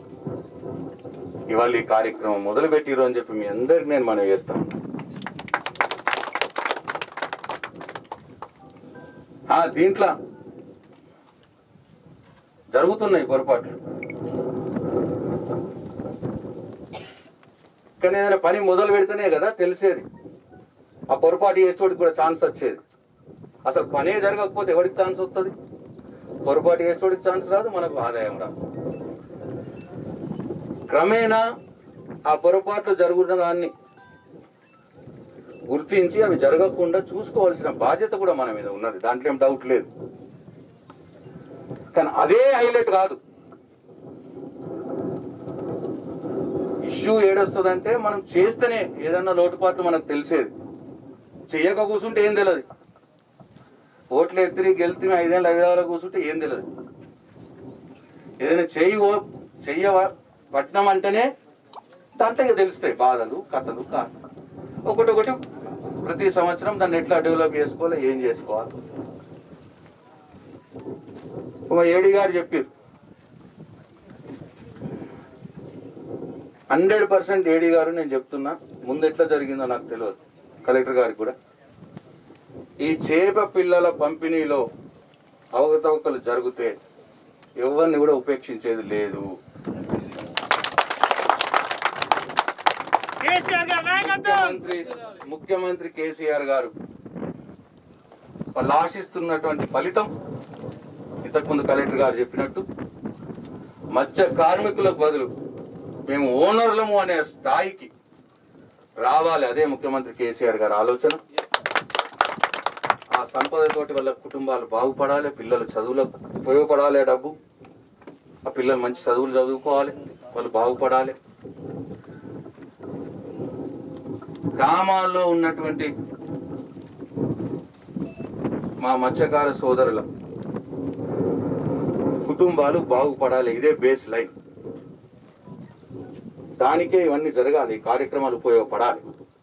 Speaker 10: ఇవాళ ఈ కార్యక్రమం మొదలు పెట్టిరు అని చెప్పి మీ అందరికి నేను మనం చేస్తాను ఆ దీంట్లో జరుగుతున్నాయి పొరపాట్లు కానీ ఏదైనా పని మొదలు పెడితేనే కదా తెలిసేది ఆ పొరపాటు చేసేటోడికి కూడా ఛాన్స్ వచ్చేది అసలు పనే జరగకపోతే ఎవరికి ఛాన్స్ వస్తుంది పొరపాటు చేసేటోడికి ఛాన్స్ రాదు మనకు ఆదాయం రాదు క్రమేణా ఆ పొరపాట్లు జరుగుతున్న దాన్ని గుర్తించి అవి జరగకుండా చూసుకోవాల్సిన బాధ్యత కూడా మన మీద ఉన్నది దాంట్లో ఏం డౌట్ లేదు కానీ అదే హైలైట్ కాదు ఇష్యూ ఏడొస్తుందంటే మనం చేస్తేనే ఏదన్నా లోటుపాట్లు మనకు తెలిసేది చెయ్యక కూర్చుంటే ఏం తెలియదు ఓట్లు ఎత్తిరి గెలిచి ఐదేళ్ళు ఐదేళ్ళ కూర్చుంటే ఏం తెలియదు ఏదైనా చెయ్యి ఓ- చెయ్య పట్నం అంటేనే దాంట్లో ఇక తెలుస్తాయి బాధలు కథలు కారణాలు ఒకటొకటి ప్రతి సంవత్సరం దాన్ని ఎట్లా డెవలప్ చేసుకోవాలి ఏం చేసుకోవాలి ఒక ఏడి గారు చెప్పారు హండ్రెడ్ పర్సెంట్ ఏడి గారు నేను చెప్తున్నా ముందు ఎట్లా జరిగిందో నాకు తెలియదు కలెక్టర్ గారికి కూడా ఈ చేప పిల్లల పంపిణీలో అవకతవకలు జరిగితే ఎవరిని కూడా ఉపేక్షించేది లేదు ముఖ్యమంత్రి ముఖ్యమంత్రి కేసీఆర్ గారు వాళ్ళు ఆశిస్తున్నటువంటి ఫలితం ఇంతకుముందు కలెక్టర్ గారు చెప్పినట్టు మత్స్య కార్మికులకు బదులు మేము ఓనర్లము అనే స్థాయికి రావాలి అదే ముఖ్యమంత్రి కేసీఆర్ గారి ఆలోచన ఆ సంపదతోటి వాళ్ళ కుటుంబాలు బాగుపడాలి పిల్లలు చదువులకు ఉపయోగపడాలి ఆ డబ్బు ఆ పిల్లలు మంచి చదువులు చదువుకోవాలి వాళ్ళు బాగుపడాలి గ్రామాల్లో ఉన్నటువంటి మా మత్స్యకార సోదరుల కుటుంబాలు బాగుపడాలి ఇదే బేస్ లైన్ దానికే ఇవన్నీ జరగాలి ఈ కార్యక్రమాలు ఉపయోగపడాలి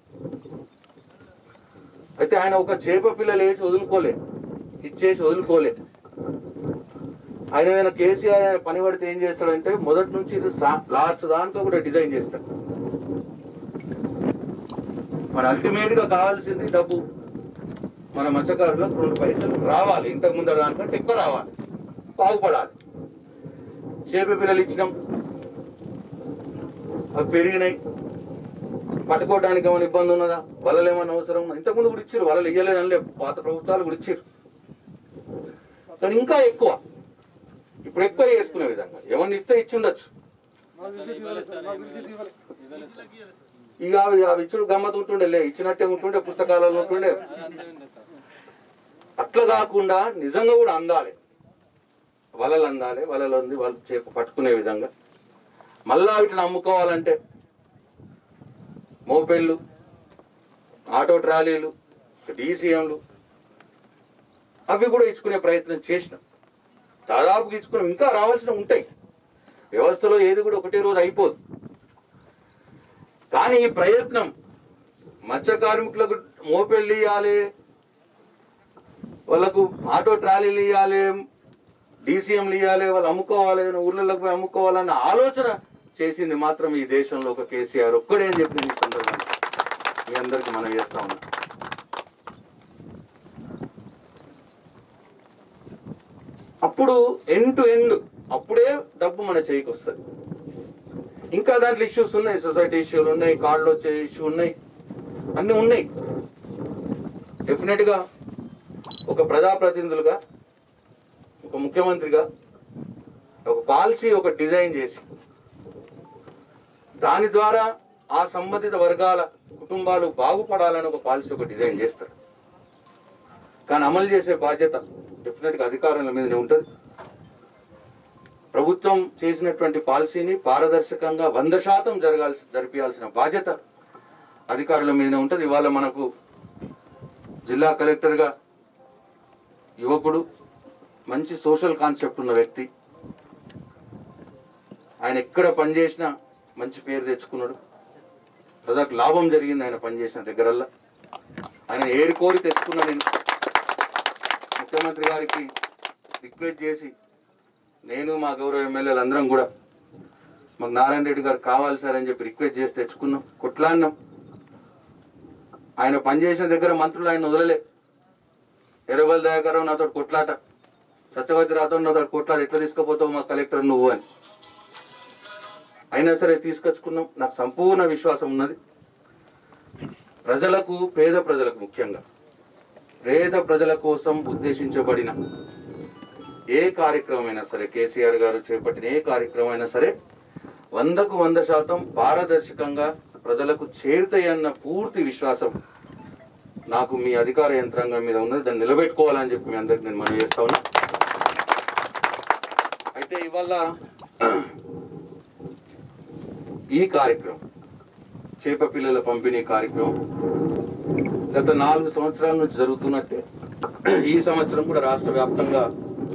Speaker 10: అయితే ఆయన ఒక చేప పిల్లలు వేసి వదులుకోలే ఇచ్చేసి వదులుకోలే ఆయన ఏదైనా కేసీఆర్ ఆయన పని పడితే ఏం చేస్తాడంటే మొదటి నుంచి ఇది సా- లాస్ట్ దాంతో కూడా డిజైన్ చేస్తాడు మన అల్టిమేట్ గా కావాల్సింది డబ్బు మన మత్స్యకారులకు రెండు పైసలు రావాలి ఇంతకు ముందు దానికంటే ఎక్కువ రావాలి బాగుపడాలి చేప పిల్లలు ఇచ్చినాం అవి పెరిగినాయి పట్టుకోవడానికి ఏమైనా ఇబ్బంది ఉన్నదా వలలు ఏమైనా అవసరం ఉన్నదా? ఇంతకుముందు కూడా ఇచ్చారు వలలు ఇయ్యలేదు అనలే పాత ప్రభుత్వాలు కూడా ఇచ్చారు కానీ ఇంకా ఎక్కువ ఇప్పుడు ఎక్కువ చేసుకునే విధంగా ఎవరిని ఇస్తే ఇచ్చి ఉండొచ్చు ఇక అవి అవి ఇచ్చుడు గమ్మత్ ఉంటుండే లే ఇచ్చినట్టే ఉంటుండే పుస్తకాలలో ఉంటుండే అట్లా కాకుండా నిజంగా కూడా అందాలి వలలు అందాలి వలలు అంది వాళ్ళు చేప పట్టుకునే విధంగా మళ్ళా వీటిని అమ్ముకోవాలంటే మోపెళ్ళు ఆటో ట్రాలీలు డీసీఎంలు అవి కూడా ఇచ్చుకునే ప్రయత్నం చేసినాం దాదాపుగా ఇచ్చుకున్నాం ఇంకా రావాల్సిన ఉంటాయి వ్యవస్థలో ఏది కూడా ఒకటే రోజు అయిపోదు కానీ ఈ ప్రయత్నం మత్స్య కార్మికులకు మోపెళ్ళు ఇవ్వాలి వాళ్ళకు ఆటో ట్రాలీలు ఇవ్వాలి డీసీఎంలు ఇవ్వాలి వాళ్ళు అమ్ముకోవాలి ఏదైనా ఊర్లలోకి పోయి అమ్ముకోవాలన్న ఆలోచన చేసింది మాత్రం ఈ దేశంలో ఒక కేసీఆర్ ఒక్కడే అని చెప్పి నేను ఈ సందర్భంగా మీ అందరికి మనం చేస్తా ఉన్నాం అప్పుడు ఎండ్ టు ఎండ్ అప్పుడే డబ్బు మన చేయికి వస్తుంది ఇంకా దాంట్లో ఇష్యూస్ ఉన్నాయి సొసైటీ ఇష్యూలు ఉన్నాయి కార్డులు వచ్చే ఇష్యూ ఉన్నాయి అన్నీ ఉన్నాయి డెఫినెట్ గా ఒక ప్రజాప్రతినిధులుగా ఒక ముఖ్యమంత్రిగా ఒక పాలసీ ఒక డిజైన్ చేసి దాని ద్వారా ఆ సంబంధిత వర్గాల కుటుంబాలు బాగుపడాలని ఒక పాలసీ ఒక డిజైన్ చేస్తారు కానీ అమలు చేసే బాధ్యత డెఫినెట్గా అధికారుల మీదనే ఉంటుంది ప్రభుత్వం చేసినటువంటి పాలసీని పారదర్శకంగా వంద శాతం జరగాల్సి జరిపించాల్సిన బాధ్యత అధికారుల మీదనే ఉంటుంది ఇవాళ మనకు జిల్లా కలెక్టర్గా యువకుడు మంచి సోషల్ కాన్సెప్ట్ ఉన్న వ్యక్తి ఆయన ఎక్కడ పనిచేసినా మంచి పేరు తెచ్చుకున్నాడు ప్రజలకు లాభం జరిగింది ఆయన పనిచేసిన దగ్గరల్లా ఆయన ఏరి కోరి తెచ్చుకున్నా నేను ముఖ్యమంత్రి గారికి రిక్వెస్ట్ చేసి నేను మా గౌరవ ఎమ్మెల్యేలు అందరం కూడా మాకు నారాయణ రెడ్డి గారు కావాలి సార్ అని చెప్పి రిక్వెస్ట్ చేసి తెచ్చుకున్నాం కొట్లాడినాం ఆయన పనిచేసిన దగ్గర మంత్రులు ఆయన వదలలే ఎర్రబల్ దయాకరావు నాతో కొట్లాట సత్యవతి రాతో నాతో కొట్లాట ఎట్లా తీసుకుపోతావు మా కలెక్టర్ నువ్వు అని అయినా సరే తీసుకొచ్చుకున్నాం నాకు సంపూర్ణ విశ్వాసం ఉన్నది ప్రజలకు పేద ప్రజలకు ముఖ్యంగా పేద ప్రజల కోసం ఉద్దేశించబడిన ఏ కార్యక్రమం అయినా సరే కేసీఆర్ గారు చేపట్టిన ఏ కార్యక్రమం అయినా సరే వందకు వంద శాతం పారదర్శకంగా ప్రజలకు చేరుతాయన్న పూర్తి విశ్వాసం నాకు మీ అధికార యంత్రాంగం మీద ఉన్నది దాన్ని నిలబెట్టుకోవాలని చెప్పి మీ అందరికి నేను మనం చేస్తా ఉన్నా అయితే ఇవాళ ఈ కార్యక్రమం చేప పిల్లల పంపిణీ కార్యక్రమం గత నాలుగు సంవత్సరాల నుంచి జరుగుతున్నట్టే ఈ సంవత్సరం కూడా రాష్ట్ర వ్యాప్తంగా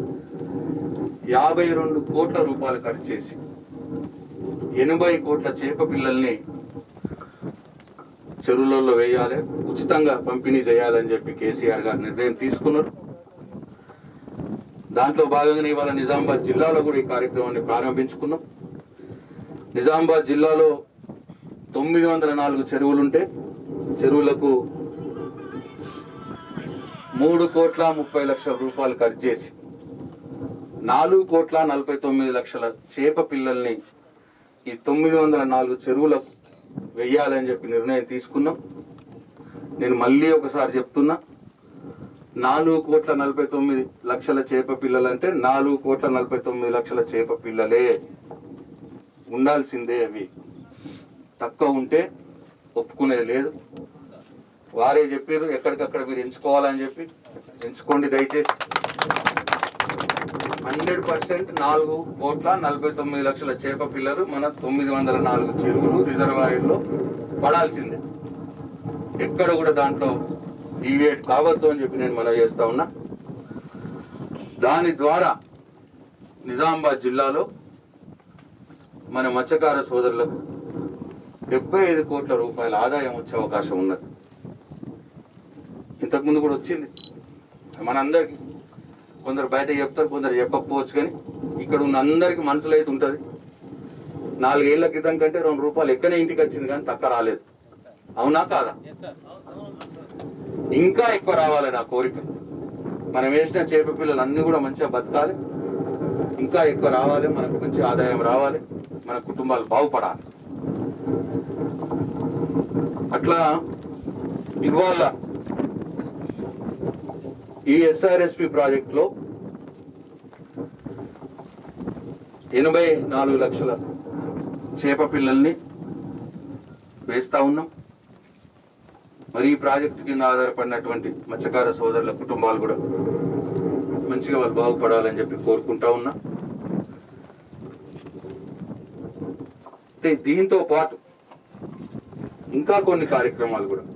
Speaker 10: యాభై రెండు కోట్ల రూపాయలు ఖర్చు చేసి ఎనభై కోట్ల చేప పిల్లల్ని చెరువులలో వేయాలి ఉచితంగా పంపిణీ చేయాలని చెప్పి కేసీఆర్ గారు నిర్ణయం తీసుకున్నారు దాంట్లో భాగంగానే ఇవాళ నిజామాబాద్ జిల్లాలో కూడా ఈ కార్యక్రమాన్ని ప్రారంభించుకున్నాం నిజామాబాద్ జిల్లాలో తొమ్మిది వందల నాలుగు చెరువులుంటే చెరువులకు మూడు కోట్ల ముప్పై లక్షల రూపాయలు ఖర్చు చేసి నాలుగు కోట్ల నలభై తొమ్మిది లక్షల చేప పిల్లల్ని ఈ తొమ్మిది వందల నాలుగు చెరువులకు వెయ్యాలని చెప్పి నిర్ణయం తీసుకున్నాం నేను మళ్ళీ ఒకసారి చెప్తున్నా నాలుగు కోట్ల నలభై తొమ్మిది లక్షల చేప పిల్లలు అంటే నాలుగు కోట్ల నలభై తొమ్మిది లక్షల చేప పిల్లలే ఉండాల్సిందే అవి తక్కువ ఉంటే ఒప్పుకునేది లేదు వారే చెప్పారు ఎక్కడికక్కడ మీరు ఎంచుకోవాలని చెప్పి ఎంచుకోండి దయచేసి హండ్రెడ్ పర్సెంట్ నాలుగు కోట్ల నలభై తొమ్మిది లక్షల చేప పిల్లలు మన తొమ్మిది వందల నాలుగు చెరువులు రిజర్వాయర్లో పడాల్సిందే ఎక్కడ కూడా దాంట్లో డీవియేట్ కావద్దు అని చెప్పి నేను మనవి చేస్తా ఉన్నా దాని ద్వారా నిజామాబాద్ జిల్లాలో మన మత్స్యకార సోదరులకు డెబ్బై ఐదు కోట్ల రూపాయల ఆదాయం వచ్చే అవకాశం ఉన్నది ఇంతకుముందు కూడా వచ్చింది మనందరికి కొందరు బయట చెప్తారు కొందరు చెప్పకపోవచ్చు కానీ ఇక్కడ ఉన్న అందరికి మనసులో అయితే ఉంటుంది నాలుగేళ్ల క్రితం కంటే రెండు రూపాయలు ఎక్కనే ఇంటికి వచ్చింది కానీ తక్కువ రాలేదు అవునా కాదా ఇంకా ఎక్కువ రావాలి నా కోరిక మనం వేసిన చేప పిల్లలు అన్ని కూడా మంచిగా బతకాలి ఇంకా ఎక్కువ రావాలి మనకు మంచి ఆదాయం రావాలి మన కుటుంబాలు బాగుపడాలి అట్లా ఇవాళ ఈ ఎస్ఆర్ఎస్పి ప్రాజెక్ట్ లో ఎనభై నాలుగు లక్షల చేప పిల్లల్ని వేస్తా ఉన్నాం మరి ఈ ప్రాజెక్టు కింద ఆధారపడినటువంటి మత్స్యకార సోదరుల కుటుంబాలు కూడా మంచిగా వాళ్ళు బాగుపడాలని చెప్పి కోరుకుంటా ఉన్నా అయితే దీంతో పాటు ఇంకా కొన్ని కార్యక్రమాలు కూడా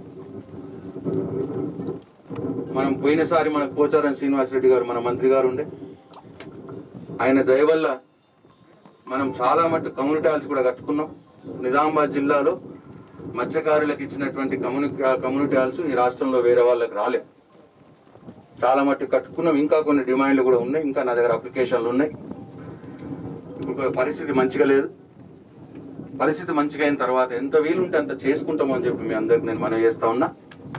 Speaker 10: మనం పోయినసారి మన పోచారం శ్రీనివాసరెడ్డి గారు మన మంత్రి గారు ఉండే ఆయన దయ వల్ల మనం చాలా మట్టు కమ్యూనిటీ హాల్స్ కూడా కట్టుకున్నాం నిజామాబాద్ జిల్లాలో మత్స్యకారులకు ఇచ్చినటువంటి కమ్యూనిటీ కమ్యూనిటీ హాల్స్ ఈ రాష్ట్రంలో వేరే వాళ్ళకి రాలేదు చాలా మట్టు కట్టుకున్నాం ఇంకా కొన్ని డిమాండ్లు కూడా ఉన్నాయి ఇంకా నా దగ్గర అప్లికేషన్లు ఉన్నాయి ఇప్పుడు పరిస్థితి మంచిగా లేదు పరిస్థితి మంచిగా అయిన తర్వాత ఎంత వీలుంటే అంత చేసుకుంటామని చెప్పి మీ అందరికి నేను మనవి చేస్తా ఉన్నా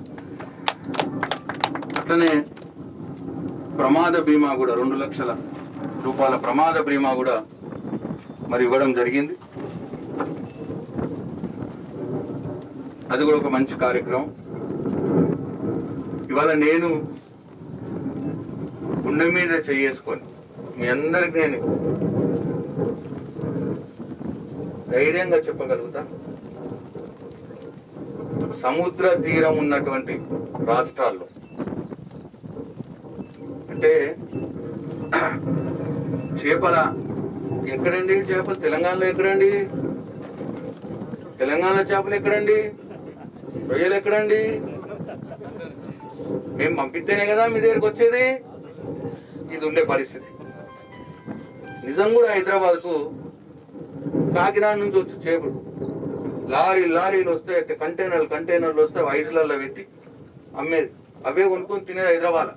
Speaker 10: అట్లనే ప్రమాద బీమా కూడా రెండు లక్షల రూపాయల ప్రమాద బీమా కూడా మరి ఇవ్వడం జరిగింది అది కూడా ఒక మంచి కార్యక్రమం ఇవాళ నేను గుండె మీద చేసుకొని మీ అందరికి నేను ధైర్యంగా చెప్పగలుగుతా సముద్ర తీరం ఉన్నటువంటి రాష్ట్రాల్లో అంటే చేపల ఎక్కడండి చేపలు తెలంగాణలో ఎక్కడండి తెలంగాణ చేపలు ఎక్కడండి రొయ్యలు ఎక్కడండి మేము పంపిస్తేనే కదా మీ దగ్గరికి వచ్చేది ఇది ఉండే పరిస్థితి నిజం కూడా హైదరాబాద్ కు కాకినాడ నుంచి వచ్చి చేపలు లారీ లారీలు వస్తాయి అంటే కంటైనర్లు కంటైనర్లు వస్తే ఐసులలో పెట్టి అమ్మేది అవే కొనుక్కొని తినేది హైదరాబాద్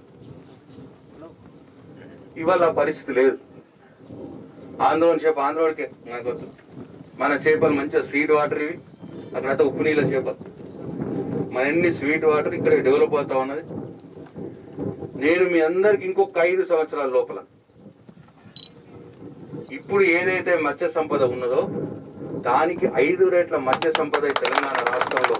Speaker 10: ఇవాళ ఆ పరిస్థితి లేదు ఆంధ్రోని చేప ఆంధ్రోడికే నాకు వద్దు మన చేపలు మంచిగా స్వీట్ వాటర్ ఇవి అక్కడంతా ఉప్పు నీళ్ళ చేపలు మన ఎన్ని స్వీట్ వాటర్ ఇక్కడ డెవలప్ అవుతా ఉన్నది నేను మీ అందరికి ఇంకొక ఐదు సంవత్సరాల లోపల ఇప్పుడు ఏదైతే మత్స్య సంపద ఉన్నదో దానికి ఐదు రేట్ల మత్స్య సంపద ఈ తెలంగాణ రాష్ట్రంలో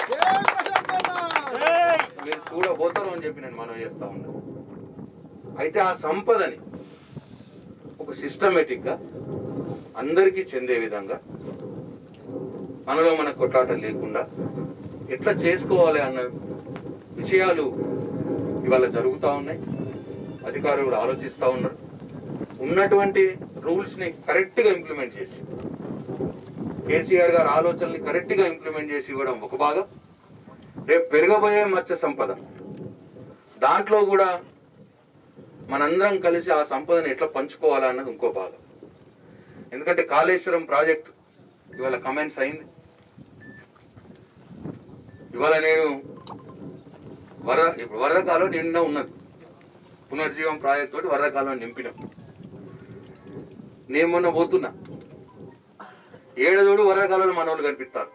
Speaker 10: మీరు చూడబోతారు అని చెప్పి నేను మనం చేస్తా ఉన్నాను అయితే ఆ సంపదని ఒక సిస్టమేటిక్ గా అందరికీ చెందే విధంగా మనలో మన కొట్లాట లేకుండా ఎట్లా చేసుకోవాలి అన్న విషయాలు ఇవాళ జరుగుతూ ఉన్నాయి అధికారులు కూడా ఆలోచిస్తూ ఉన్నారు ఉన్నటువంటి రూల్స్ ని కరెక్ట్ గా ఇంప్లిమెంట్ చేసి కేసీఆర్ గారి ఆలోచనల్ని కరెక్ట్ గా ఇంప్లిమెంట్ చేసి ఇవ్వడం ఒక భాగం రేపు పెరగబోయే మత్స్య సంపద దాంట్లో కూడా మనందరం కలిసి ఆ సంపదను ఎట్లా పంచుకోవాలా అన్నది ఇంకో భాగం ఎందుకంటే కాళేశ్వరం ప్రాజెక్ట్ ఇవాళ కమెంట్స్ అయింది ఇవాళ నేను వర ఇప్పుడు వరద కాలం నిండా ఉన్నది పునర్జీవం ప్రాజెక్ట్ తోటి వరద కాలం నింపినాం నేను మొన్న పోతున్నా ఏడదోడు వరద కాలంలో మన వాళ్ళు కనిపిస్తారు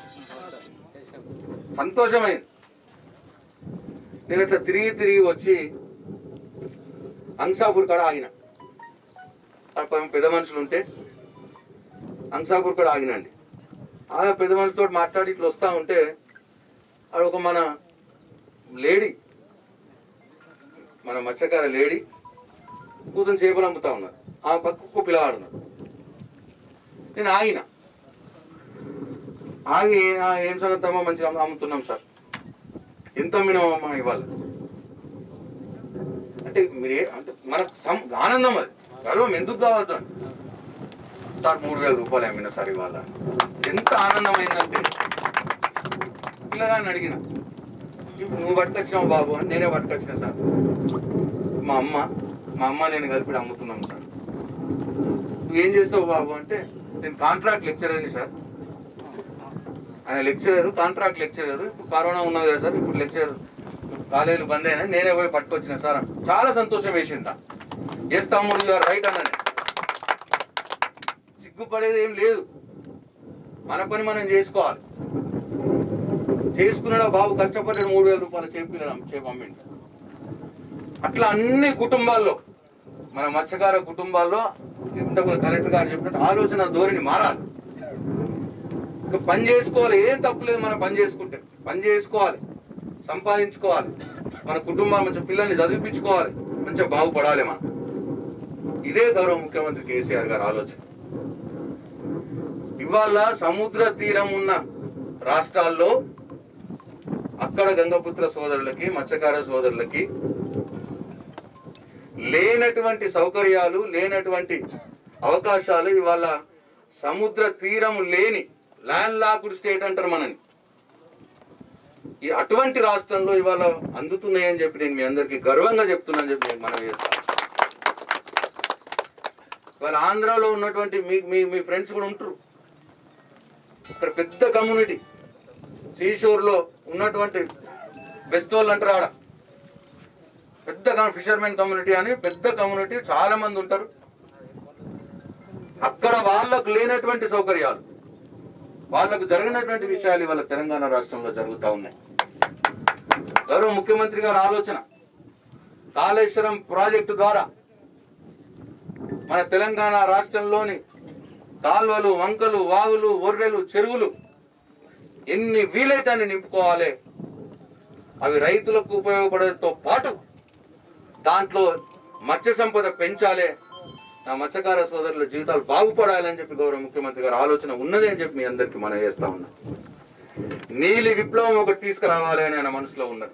Speaker 10: సంతోషమైంది నేను ఇట్లా తిరిగి తిరిగి వచ్చి అంసాపూర్ కాడ ఆగిన అక్కడ పాపం పెద్ద మనుషులు ఉంటే అంసాపూర్ కాడ ఆగినండి ఆ పెద్ద మనుషులతో మాట్లాడి ఇట్లా వస్తా ఉంటే ఆడ ఒక మన లేడీ మన మత్స్యకార లేడీ కూర్చొని చేపలు అమ్ముతా ఉన్నారు ఆ పక్కకు పిల్లవాడున్నారు నేను ఆగిన ఆగి "ఆ, ఏం సంగతి అమ్మా మంచిగా అమ్ము- అమ్ముతున్నాం సార్ ఎంత అమ్మినామమ్మా ఇవాళ అంటే మీరే అంటే మనకు సం- ఆనందం అది గర్వం ఎందుకు కావద్దు అని సార్ మూడు వేల రూపాయలు అమ్మిన సార్ ఇవాళ ఎంత ఆనందమైందంటే పిల్లగాన్ని అడిగిన ఇప్పుడు నువ్వు పట్టుకొచ్చినావు బాబు అని నేనే పట్టుకొచ్చిన సార్ మా అమ్మ మా అమ్మ నేను కలిపి అమ్ముతున్నాం సార్ నువ్వు ఏం చేస్తావు బాబు అంటే నేను కాంట్రాక్ట్ లెక్చరర్ని సార్ ఆయన లెక్చరర్ కాంట్రాక్ట్ లెక్చరర్ ఇప్పుడు కరోనా ఉన్నది కదా సార్ ఇప్పుడు లెక్చరర్ కాలేజీలు బంద్ అయినా నేనే పోయి పట్టుకొచ్చిన సార్ అని. చాలా సంతోషం వేసిందా ఎస్ తమ్ముడు గారు రైట్ అన్నని సిగ్గుపడేది ఏం లేదు మన పని మనం చేసుకోవాలి చేసుకున్నాడా బాబు కష్టపడ్డాడు మూడు వేల రూపాయలు చేపిల్లడం చేపమ్మిండు అట్లా అన్ని కుటుంబాల్లో మన మత్స్యకార కుటుంబాల్లో ఇంతకు కలెక్టర్ గారు చెప్పినట్టు ఆలోచన ధోరణి మారాలి ఇంకా పని చేసుకోవాలి ఏం తప్పులేదు మనం పని చేసుకుంటే పని చేసుకోవాలి సంపాదించుకోవాలి మన కుటుంబాలు మంచి పిల్లల్ని చదివించుకోవాలి మంచిగా బాగుపడాలి మనం ఇదే గౌరవ ముఖ్యమంత్రి కేసీఆర్ గారి ఆలోచన ఇవాళ సముద్ర తీరం ఉన్న రాష్ట్రాల్లో అక్కడ గంగపుత్ర సోదరులకి మత్స్యకార సోదరులకి లేనటువంటి సౌకర్యాలు లేనటువంటి అవకాశాలు ఇవాళ సముద్ర తీరం లేని ల్యాండ్ లాక్డ్ స్టేట్ అంటారు మనని ఈ అటువంటి రాష్ట్రంలో ఇవాళ అందుతున్నాయని చెప్పి నేను మీ అందరికీ గర్వంగా చెప్తున్నాను చెప్పి నేను మనం చేస్తాను ఇవాళ ఆంధ్రాలో ఉన్నటువంటి మీ మీ మీ ఫ్రెండ్స్ కూడా ఉంటారు ఇక్కడ పెద్ద కమ్యూనిటీ సీషోర్ లో ఉన్నటువంటి బెస్తోళ్ళు అంటారు ఆడ పెద్ద ఫిషర్మెన్ కమ్యూనిటీ అని పెద్ద కమ్యూనిటీ చాలా మంది ఉంటారు అక్కడ వాళ్ళకు లేనటువంటి సౌకర్యాలు వాళ్ళకు జరిగినటువంటి విషయాలు ఇవాళ తెలంగాణ రాష్ట్రంలో జరుగుతూ ఉన్నాయి గౌరవ ముఖ్యమంత్రి గారి ఆలోచన కాళేశ్వరం ప్రాజెక్టు ద్వారా మన తెలంగాణ రాష్ట్రంలోని కాల్వలు వంకలు వాగులు ఒర్రెలు చెరువులు ఎన్ని వీలైతే అన్ని నింపుకోవాలి అవి రైతులకు ఉపయోగపడేతో పాటు దాంట్లో మత్స్య సంపద పెంచాలి నా మత్స్యకార సోదరుల జీవితాలు బాగుపడాలని చెప్పి గౌరవ ముఖ్యమంత్రి గారు ఆలోచన ఉన్నది అని చెప్పి మీ అందరికీ మనం చేస్తా ఉన్నా నీలి విప్లవం ఒకటి తీసుకురావాలి అని ఆయన మనసులో ఉన్నది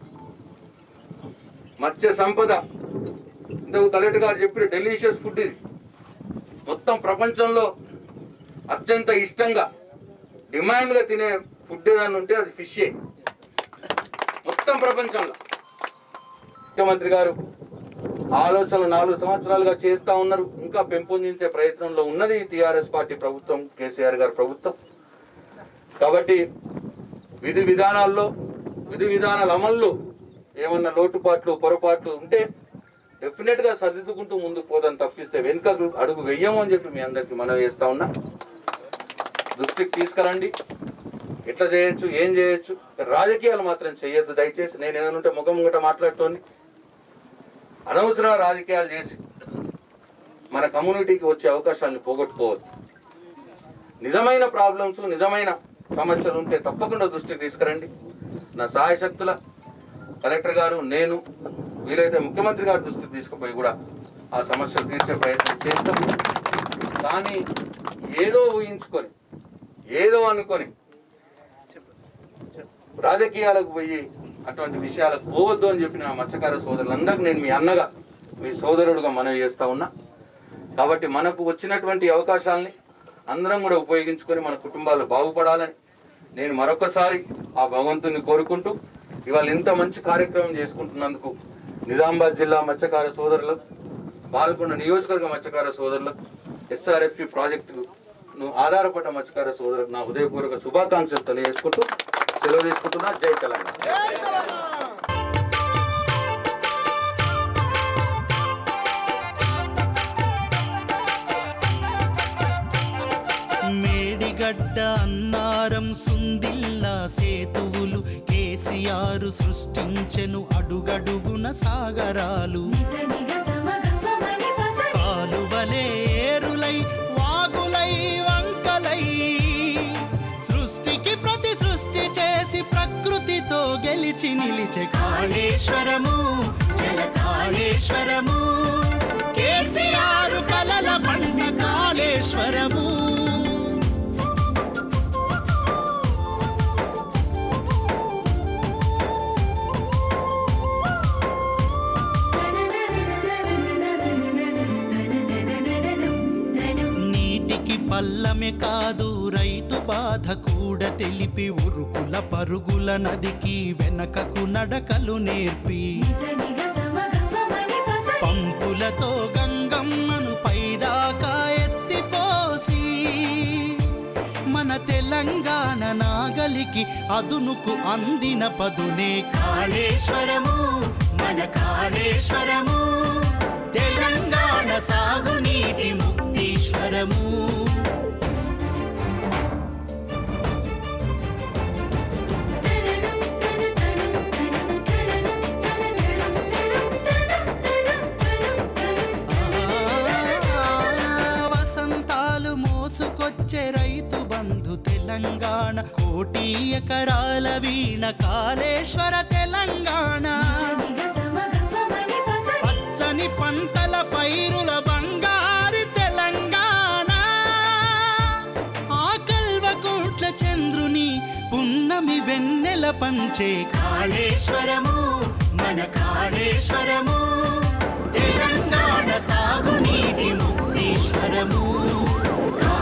Speaker 10: మత్స్య సంపద ఇంతకు కలెక్టర్ గారు చెప్పిన డెలిషియస్ ఫుడ్ ఇది మొత్తం ప్రపంచంలో అత్యంత ఇష్టంగా డిమాండ్గా తినే ఫుడ్ ఏదైనా ఉంటే అది ఫిషే మొత్తం ప్రపంచంలో ముఖ్యమంత్రి గారు ఆలోచనలు నాలుగు సంవత్సరాలుగా చేస్తా ఉన్నారు ఇంకా పెంపొందించే ప్రయత్నంలో ఉన్నది టిఆర్ఎస్ పార్టీ ప్రభుత్వం కేసీఆర్ గారి ప్రభుత్వం కాబట్టి విధి విధానాల్లో విధి విధానాల అమల్లో ఏమన్నా లోటుపాట్లు పొరపాట్లు ఉంటే డెఫినెట్ గా సర్దిద్దుకుంటూ ముందుకు పోదాం తప్పిస్తే వెనుక అడుగు వెయ్యము అని చెప్పి మీ అందరికి మనం చేస్తా ఉన్నా దృష్టికి తీసుకురండి ఎట్లా చేయొచ్చు ఏం చేయొచ్చు రాజకీయాలు మాత్రం చేయొద్దు దయచేసి నేను ఏదైనా ఉంటే ముఖం ముంగట మాట్లాడుతోని అనవసర రాజకీయాలు చేసి మన కమ్యూనిటీకి వచ్చే అవకాశాలను పోగొట్టుకోవద్దు నిజమైన ప్రాబ్లమ్స్ నిజమైన సమస్యలు ఉంటే తప్పకుండా దృష్టికి తీసుకురండి నా సహాయ శక్తుల కలెక్టర్ గారు నేను వీలైతే ముఖ్యమంత్రి గారి దృష్టికి తీసుకుపోయి కూడా ఆ సమస్యలు తీర్చే ప్రయత్నం చేస్తాం కానీ ఏదో ఊహించుకొని ఏదో అనుకొని రాజకీయాలకు పోయి అటువంటి విషయాలకు పోవద్దు అని చెప్పి నా మత్స్యకార సోదరులందరికీ నేను మీ అన్నగా మీ సోదరుడుగా మనవి చేస్తా ఉన్నా కాబట్టి మనకు వచ్చినటువంటి అవకాశాలని అందరం కూడా ఉపయోగించుకొని మన కుటుంబాలు బాగుపడాలని నేను మరొకసారి ఆ భగవంతుని కోరుకుంటూ ఇవాళ ఇంత మంచి కార్యక్రమం చేసుకుంటున్నందుకు నిజామాబాద్ జిల్లా మత్స్యకార సోదరులు బాల్కొండ నియోజకవర్గ మత్స్యకార సోదరులకు ఎస్ఆర్ఎస్పి ప్రాజెక్టును ఆధారపడ్డ మత్స్యకార సోదరులకు నా హృదయపూర్వక శుభాకాంక్షలు తెలియజేసుకుంటూ సెలవు తీసుకుంటున్నా జై తెలంగాణ
Speaker 7: మేడిగడ్డ అన్నారం సుందిల్ల సేతువులు కేసీఆర్ సృష్టించెను అడుగడుగున సాగరాలు కాలువలే ఏరులై వాగులై వంకలై సృష్టికి ప్రతి సృష్టి చేసి ప్రకృతితో గెలిచి నిలిచే కాళేశ్వరము జల కాళేశ్వరము కేసీఆర్ కలల పంట కాళేశ్వరము నీటికి పల్లమె కాదు రైతు బాధ కూడా తెలిపి ఉరుకుల పరుగుల నదికి వెనకకు నడకలు నేర్పి పంపులతో గంగమ్మను పైదాకా ఎత్తిపోసి మన తెలంగాణ నాగలికి అదునుకు అందిన పదునే కాళేశ్వరము మన కాళేశ్వరము తెలంగాణ సాగునీటి ముక్తీశ్వరము వసంతాలు మోసుకొచ్చే రైతు బంధు తెలంగాణ కోటి ఎకరాల వీణ కాళేశ్వర తెలంగాణ పచ్చని పంటల పైరుల బంగారు తెలంగాణ ఆ కల్వకోట్ల చంద్రుని పున్నమి వెన్నెల పంచే కాళేశ్వరము మన కాళేశ్వరము తెలంగాణ సాగునీటి ముక్తీశ్వరము